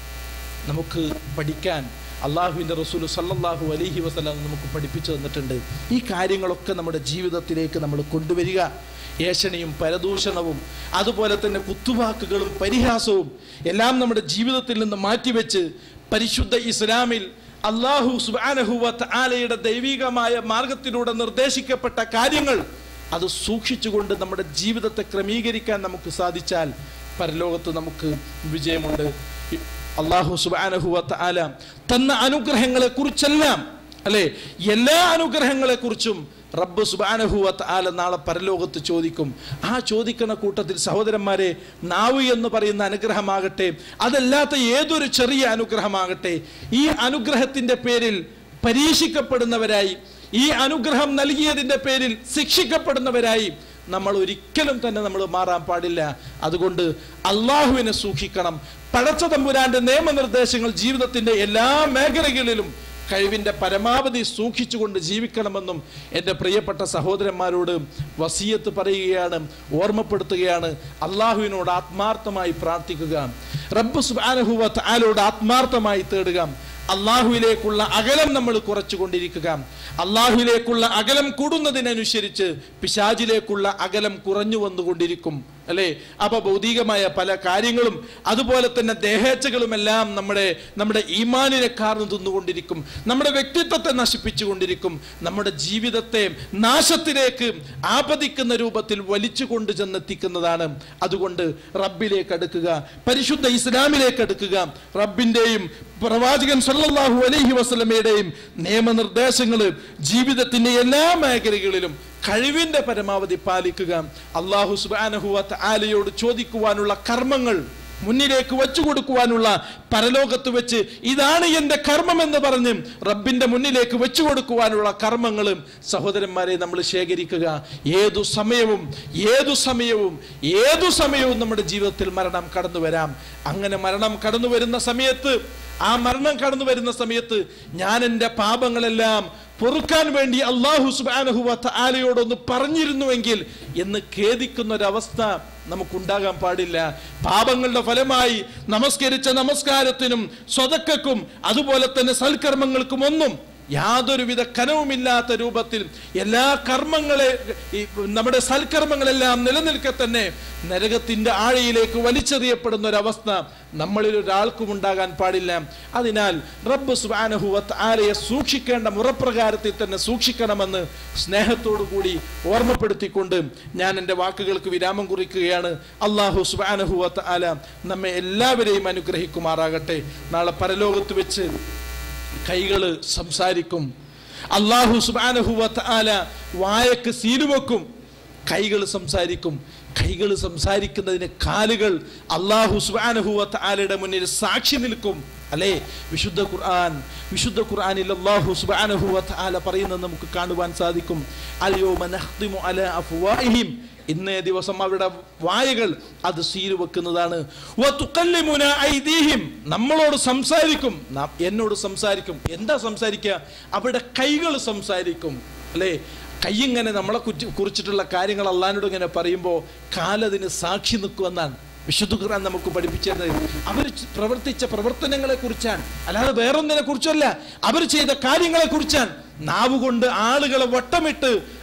നമുക്ക് പഠിക്കാൻ അള്ളാഹുവിൻ്റെ റസൂൽ സല്ലല്ലാഹു അലൈഹി വസല്ലം നമുക്ക് പഠിപ്പിച്ചു തന്നിട്ടുണ്ട് ഈ കാര്യങ്ങളൊക്കെ നമ്മുടെ ജീവിതത്തിലേക്ക് നമ്മൾ കൊണ്ടുവരിക ഏഷണിയും പരദൂഷണവും അതുപോലെ തന്നെ കുത്തുവാക്കുകളും പരിഹാസവും എല്ലാം നമ്മുടെ ജീവിതത്തിൽ നിന്ന് മാറ്റിവെച്ച് പരിശുദ്ധ ഇസ്ലാമിൽ അള്ളാഹു സുബാനഹുവത്ത് ആലയുടെ ദൈവികമായ മാർഗത്തിലൂടെ നിർദ്ദേശിക്കപ്പെട്ട കാര്യങ്ങൾ അത് സൂക്ഷിച്ചുകൊണ്ട് നമ്മുടെ ജീവിതത്തെ ക്രമീകരിക്കാൻ നമുക്ക് സാധിച്ചാൽ പരലോകത്ത് നമുക്ക് വിജയമുണ്ട് അള്ളാഹു സുബാനഹുവത്ത് ആല തന്ന അനുഗ്രഹങ്ങളെ കുറിച്ചെല്ലാം അല്ലെ എല്ലാ അനുഗ്രഹങ്ങളെ കുറിച്ചും റബ്ബ് സുബാനഹുവത്ത് ആല നാളെ പരലോകത്ത് ചോദിക്കും ആ ചോദിക്കുന്ന കൂട്ടത്തിൽ സഹോദരന്മാരെ നാവ് എന്ന് പറയുന്ന അനുഗ്രഹമാകട്ടെ അതല്ലാത്ത ഏതൊരു ചെറിയ അനുഗ്രഹമാകട്ടെ ഈ അനുഗ്രഹത്തിന്റെ പേരിൽ പരീക്ഷിക്കപ്പെടുന്നവരായി ഈ അനുഗ്രഹം നൽകിയതിന്റെ പേരിൽ ശിക്ഷിക്കപ്പെടുന്നവരായി നമ്മൾ ഒരിക്കലും തന്നെ നമ്മൾ മാറാൻ പാടില്ല അതുകൊണ്ട് അള്ളാഹുവിനെ സൂക്ഷിക്കണം പടച്ച തമ്പുരാന്റെ നിയമനിർദ്ദേശങ്ങൾ ജീവിതത്തിന്റെ എല്ലാ മേഖലകളിലും കഴിവിന്റെ പരമാവധി സൂക്ഷിച്ചുകൊണ്ട് ജീവിക്കണമെന്നും എൻ്റെ പ്രിയപ്പെട്ട സഹോദരന്മാരോട് വസീയത്ത് പറയുകയാണ് ഓർമ്മപ്പെടുത്തുകയാണ് അള്ളാഹുവിനോട് ആത്മാർത്ഥമായി പ്രാർത്ഥിക്കുക റബ്ബ് സുബാനഹുവത്ത് ആലോട് ആത്മാർത്ഥമായി തേടുക അള്ളാഹുവിലേക്കുള്ള അകലം നമ്മൾ കുറച്ചുകൊണ്ടിരിക്കുക അള്ളാഹുവിലേക്കുള്ള അകലം കൂടുന്നതിനനുസരിച്ച് പിശാജിലേക്കുള്ള അകലം കുറഞ്ഞു വന്നുകൊണ്ടിരിക്കും അല്ലേ അപ്പൊ ഭൗതികമായ പല കാര്യങ്ങളും അതുപോലെ തന്നെ ദേഹേച്ഛകളുമെല്ലാം നമ്മുടെ നമ്മുടെ ഈമാനിനെ കാർന്നു തിന്നുകൊണ്ടിരിക്കും നമ്മുടെ വ്യക്തിത്വത്തെ നശിപ്പിച്ചുകൊണ്ടിരിക്കും നമ്മുടെ ജീവിതത്തെ നാശത്തിലേക്ക് ആപതിക്കുന്ന രൂപത്തിൽ വലിച്ചു കൊണ്ട് ചെന്നെത്തിക്കുന്നതാണ് അതുകൊണ്ട് റബ്ബിലേക്ക് അടുക്കുക പരിശുദ്ധ ഇസ്ലാമിലേക്ക് അടുക്കുക റബ്ബിന്റെയും പ്രവാചകൻ സല്ലല്ലാഹു അലൈഹി വസല്ലമയുടെയും നിയമനിർദ്ദേശങ്ങൾ ജീവിതത്തിന്റെ എല്ലാ മേഖലകളിലും കഴിവിന്റെ പരമാവധി പാലിക്കുക അള്ളാഹു സുബാനഹുവത്ത് ആലയോട് ചോദിക്കുവാനുള്ള കർമ്മങ്ങൾ മുന്നിലേക്ക് വെച്ചു കൊടുക്കുവാനുള്ള പരലോകത്ത് വെച്ച് ഇതാണ് എൻ്റെ കർമ്മം എന്ന് പറഞ്ഞ് റബ്ബിന്റെ മുന്നിലേക്ക് വെച്ചു കൊടുക്കുവാനുള്ള കർമ്മങ്ങൾ സഹോദരന്മാരെ നമ്മൾ ശേഖരിക്കുക ഏതു സമയവും ഏതു സമയവും ഏതു സമയവും നമ്മുടെ ജീവിതത്തിൽ മരണം കടന്നു വരാം അങ്ങനെ മരണം കടന്നു വരുന്ന സമയത്ത് ആ മരണം കടന്നു വരുന്ന സമയത്ത് ഞാൻ എൻ്റെ പാപങ്ങളെല്ലാം പൊറുക്കാൻ വേണ്ടി അള്ളാഹു സുബാനഹുവത്ത് ആലയോടൊന്ന് പറഞ്ഞിരുന്നുവെങ്കിൽ എന്ന് ഖേദിക്കുന്ന ഒരവസ്ഥ നമുക്കുണ്ടാകാൻ പാടില്ല പാപങ്ങളുടെ ഫലമായി നമസ്കരിച്ച നമസ്കാരത്തിനും സ്വതക്കും അതുപോലെ തന്നെ സൽക്കർമ്മങ്ങൾക്കും ഒന്നും യാതൊരുവിധ കനവുമില്ലാത്ത രൂപത്തിൽ എല്ലാ കർമ്മങ്ങളെ ഈ നമ്മുടെ സൽക്കർമ്മങ്ങളെല്ലാം നിലനിൽക്കെ തന്നെ നരകത്തിന്റെ ആഴയിലേക്ക് വലിച്ചെറിയപ്പെടുന്ന ഒരവസ്ഥ നമ്മളിൽ ഒരാൾക്കും ഉണ്ടാകാൻ പാടില്ല അതിനാൽ റബ്ബ് സുബാനഹുവത്ത് ആലയെ സൂക്ഷിക്കേണ്ട മുറപ്രകാരത്തിൽ തന്നെ സൂക്ഷിക്കണമെന്ന് സ്നേഹത്തോടു കൂടി ഓർമ്മപ്പെടുത്തിക്കൊണ്ട് ഞാൻ എൻ്റെ വാക്കുകൾക്ക് വിരാമം കുറിക്കുകയാണ് അള്ളാഹു സുബാനഹുവത്ത് ആല നമ്മെ എല്ലാവരെയും അനുഗ്രഹിക്കുമാറാകട്ടെ നാളെ പരലോകത്ത് വെച്ച് കൈകള് സംസാരിക്കും അള്ളാഹു സുബാനഹുവത്ത് ആല വായക്ക് സീലുവെക്കും കൈകൾ സംസാരിക്കും കൈകൾ സംസാരിക്കുന്നതിന് കാലുകൾ അള്ളാഹു സുബാനഹുവത്ത് ആലയുടെ മുന്നിൽ സാക്ഷി നിൽക്കും അല്ലേ വിശുദ്ധ ഖുർആൻ വിശുദ്ധ ഖുർആനിൽ അല്ലാഹു സുബ്ഹാനഹു വ തആല പറയുന്നത് നമുക്ക് കാണുവാൻ സാധിക്കും അൽയൗമ നഖ്തിമു അലാ അഫ്വാഹിം ഇന്നേ ദിവസം അവരുടെ വായകൾ അത് സീല് വെക്കുന്നതാണ് വ തുകല്ലിമുന ഐദീഹിം നമ്മളോട് സംസാരിക്കും നാം എന്നോട് സംസാരിക്കും എന്താ സംസാരിക്കുക അവരുടെ കൈകൾ സംസാരിക്കും അല്ലേ കൈയിങ്ങനെ നമ്മളെ കുറ്റി- കുറിച്ചിട്ടുള്ള കാര്യങ്ങൾ അള്ളഹാനോട് ഇങ്ങനെ പറയുമ്പോൾ കാലതിന് സാക്ഷി നിൽക്കുമെന്നാണ് വിശുദ്ധ ഖുർആൻ നമുക്ക് പഠിപ്പിച്ചിരുന്നത് അവർ പ്രവർത്തിച്ച പ്രവർത്തനങ്ങളെ കുറിച്ചാണ് അല്ലാതെ വേറൊന്നിനെ കുറിച്ചല്ല അവർ ചെയ്ത കാര്യങ്ങളെ കുറിച്ചാണ് നാവ് കൊണ്ട് ആളുകളെ വട്ടമിട്ട്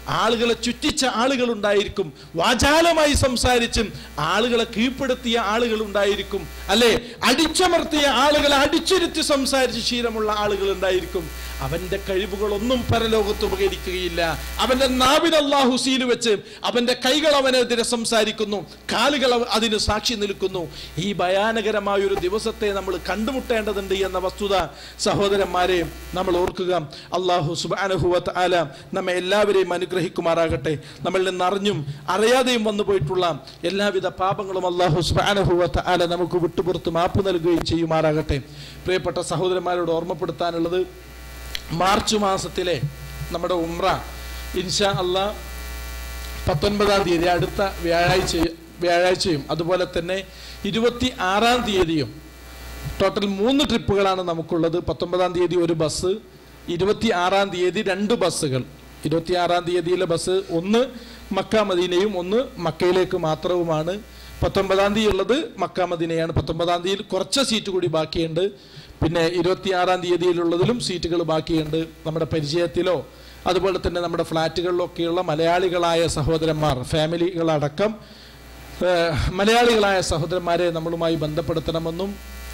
ആളുകളെ ചുറ്റിച്ച ആളുകൾ ഉണ്ടായിരിക്കും വാചാലമായി സംസാരിച്ചും ആളുകളെ കീഴ്പ്പെടുത്തിയ ആളുകൾ ഉണ്ടായിരിക്കും അല്ലെ അടിച്ചമർത്തിയ ആളുകളെ അടിച്ചിരുത്തി സംസാരിച്ച് ശീലമുള്ള ആളുകൾ ഉണ്ടായിരിക്കും അവന്റെ കഴിവുകളൊന്നും പരലോകത്ത് ഉപകരിക്കുകയില്ല അവന്റെ നാവിൽ അള്ളാഹു സീല് വെച്ച് അവന്റെ കൈകൾ അവനെതിരെ സംസാരിക്കുന്നു കാലുകൾ അവ- അതിന് സാക്ഷി നിൽക്കുന്നു ഈ ഭയാനകരമായ ഒരു ദിവസത്തെ നമ്മൾ കണ്ടുമുട്ടേണ്ടതുണ്ട് എന്ന വസ്തുത സഹോദരന്മാരെ നമ്മൾ ഓർക്കുക അള്ളാഹു സുബാനുഹുവത്ത് ആല നമ്മെ എല്ലാവരെയും അനുഗ്രഹിക്കുമാറാകട്ടെ നമ്മളിൽ നിന്ന് അറിഞ്ഞും അറിയാതെയും വന്നു പോയിട്ടുള്ള എല്ലാവിധ പാപങ്ങളും അള്ളാഹു സുബാനുഹുവത്ത് ആല നമുക്ക് വിട്ടുപുറത്ത് മാപ്പ് നൽകുകയും ചെയ്യുമാറാകട്ടെ പ്രിയപ്പെട്ട സഹോദരന്മാരോട് ഓർമ്മപ്പെടുത്താനുള്ളത് മാർച്ച് മാസത്തിലെ നമ്മുടെ ഉംറ ഇൻഷാ അള്ളാ പത്തൊൻപതാം തീയതി അടുത്ത വ്യാഴാഴ്ച വ്യാഴാഴ്ചയും അതുപോലെ തന്നെ ഇരുപത്തി ആറാം തീയതിയും ടോട്ടൽ മൂന്ന് ട്രിപ്പുകളാണ് നമുക്കുള്ളത് പത്തൊമ്പതാം തീയതി ഒരു ബസ് ഇരുപത്തി ആറാം തീയതി രണ്ട് ബസ്സുകൾ ഇരുപത്തി ആറാം തീയതിയിലെ ബസ് ഒന്ന് മക്ക മദീനയും ഒന്ന് മക്കയിലേക്ക് മാത്രവുമാണ് പത്തൊമ്പതാം തീയതി ഉള്ളത് മക്ക മദീനയാണ് പത്തൊമ്പതാം തീയതിയിൽ കുറച്ച് സീറ്റ് കൂടി ബാക്കിയുണ്ട് പിന്നെ ഇരുപത്തി ആറാം തീയതിയിലുള്ളതിലും സീറ്റുകൾ ബാക്കിയുണ്ട് നമ്മുടെ പരിചയത്തിലോ അതുപോലെ തന്നെ നമ്മുടെ ഫ്ലാറ്റുകളിലൊക്കെയുള്ള മലയാളികളായ സഹോദരന്മാർ ഫാമിലികളടക്കം ഏഹ്, മലയാളികളായ സഹോദരന്മാരെ നമ്മളുമായി ബന്ധപ്പെടുത്തണമെന്നും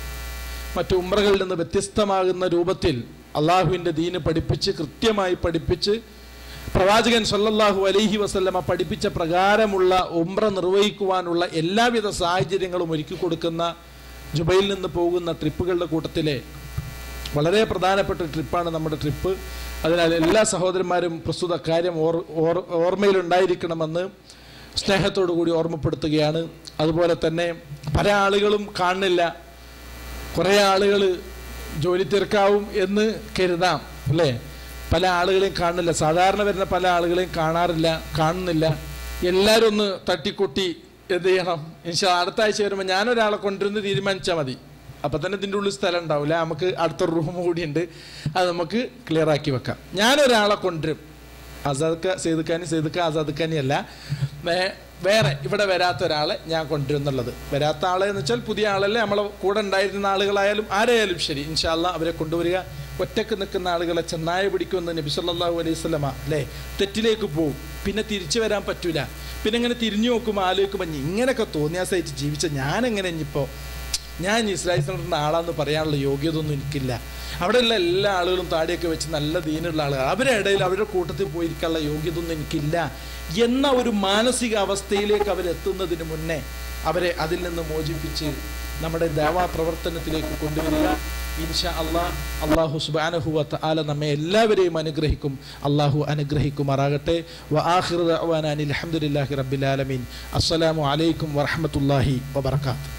മറ്റു ഉമ്രകളിൽ നിന്ന് വ്യത്യസ്തമാകുന്ന രൂപത്തിൽ അള്ളാഹുവിൻ്റെ ദീന് പഠിപ്പിച്ച് കൃത്യമായി പഠിപ്പിച്ച് പ്രവാചകൻ സല്ലല്ലാഹു അലൈഹി വസല്ലമ പഠിപ്പിച്ച പ്രകാരമുള്ള ഉംറ നിർവഹിക്കുവാനുള്ള എല്ലാവിധ സാഹചര്യങ്ങളും ഒരുക്കി കൊടുക്കുന്ന ജുബൈയിൽ നിന്ന് പോകുന്ന ട്രിപ്പുകളുടെ കൂട്ടത്തിലെ വളരെ പ്രധാനപ്പെട്ട ട്രിപ്പാണ് നമ്മുടെ ട്രിപ്പ് അതിനാൽ എല്ലാ സഹോദരന്മാരും പ്രസ്തുത കാര്യം ഓർ ഓർ- ഓർമ്മയിലുണ്ടായിരിക്കണമെന്ന് സ്നേഹത്തോടു കൂടി ഓർമ്മപ്പെടുത്തുകയാണ് അതുപോലെ തന്നെ പല ആളുകളും കാണുന്നില്ല കുറേ ആളുകൾ ജോലി തിരക്കാവും എന്ന് കരുതാം അല്ലേ പല ആളുകളെയും കാണുന്നില്ല സാധാരണ വരുന്ന പല ആളുകളെയും കാണാറില്ല കാണുന്നില്ല എല്ലാവരും ഒന്ന് തട്ടിക്കൊട്ടി എന്ത് ചെയ്യണം ഇൻഷാ അടുത്ത ആഴ്ച വരുമ്പോൾ ഞാനൊരാളെ കൊണ്ടുവരുന്ന തീരുമാനിച്ചാൽ മതി അപ്പം തന്നെ ഇതിൻ്റെ ഉള്ളിൽ സ്ഥലം ഉണ്ടാവില്ല നമുക്ക് അടുത്തൊരു റൂം കൂടിയുണ്ട് അത് നമുക്ക് ക്ലിയർ ആക്കി വെക്കാം ഞാനൊരാളെ കൊണ്ടുവരും ആസാദ്ക്ക സെയ്തുക്കാനി സെയ്തുക്ക ആസാദ്ക്കാനി അല്ല വേ- വേറെ ഇവിടെ വരാത്ത ഒരാളെ ഞാൻ കൊണ്ടുവരുന്നുള്ളത് വരാത്ത ആളെ എന്ന് വെച്ചാൽ പുതിയ ആളല്ലേ നമ്മളെ കൂടെ ഉണ്ടായിരുന്ന ആളുകളായാലും ആരായാലും ശരി ഇൻഷാല്ല അവരെ കൊണ്ടുവരിക ഒറ്റക്ക് നിൽക്കുന്ന ആളുകളെ ചെന്നായ പിടിക്കുമെന്ന് നബി സല്ലല്ലാഹു അലൈഹി സ്വലമ അല്ലേ തെറ്റിലേക്ക് പോവും പിന്നെ തിരിച്ചു വരാൻ പറ്റൂല പിന്നെ ഇങ്ങനെ തിരിഞ്ഞു നോക്കുമ്പോൾ ആലോചിക്കുമ്പോൾ ഇങ്ങനെയൊക്കെ തോന്നിയാസായിട്ട് ജീവിച്ച ഞാൻ എങ്ങനെ ഇനിയിപ്പോൾ ഞാൻ ഇസ്രായേൽ സെൻറ്ററിൻ്റെ ആളാന്ന് പറയാനുള്ള യോഗ്യത ഒന്നും എനിക്കില്ല അവിടെയുള്ള എല്ലാ ആളുകളും താടിയൊക്കെ വെച്ച് നല്ല ദീനുള്ള ആളുകൾ അവരുടെ ഇടയിൽ അവരുടെ കൂട്ടത്തിൽ പോയിരിക്കാനുള്ള യോഗ്യത ഒന്നും എനിക്കില്ല എന്ന ഒരു മാനസിക അവസ്ഥയിലേക്ക് അവരെത്തുന്നതിന് മുന്നേ അവരെ അതിൽ നിന്ന് മോചിപ്പിച്ച് നമ്മുടെ ദേവാ പ്രവർത്തനത്തിലേക്ക് കൊണ്ടുവരിക ഇൻഷാ അള്ളാഹ് അള്ളാഹു സുബാനഹുവത്ത് ആല നമ്മെ എല്ലാവരെയും അനുഗ്രഹിക്കും അള്ളാഹു അനുഗ്രഹിക്കുമാറാകട്ടെ വ ആഖിറു ദഅ്വാനാ അനിൽ ഹംദുലില്ലാഹി റബ്ബിൽ ആലമീൻ അസ്സലാമു അലൈക്കും വറഹ്മത്തുള്ളാഹി വബറകാതുഹു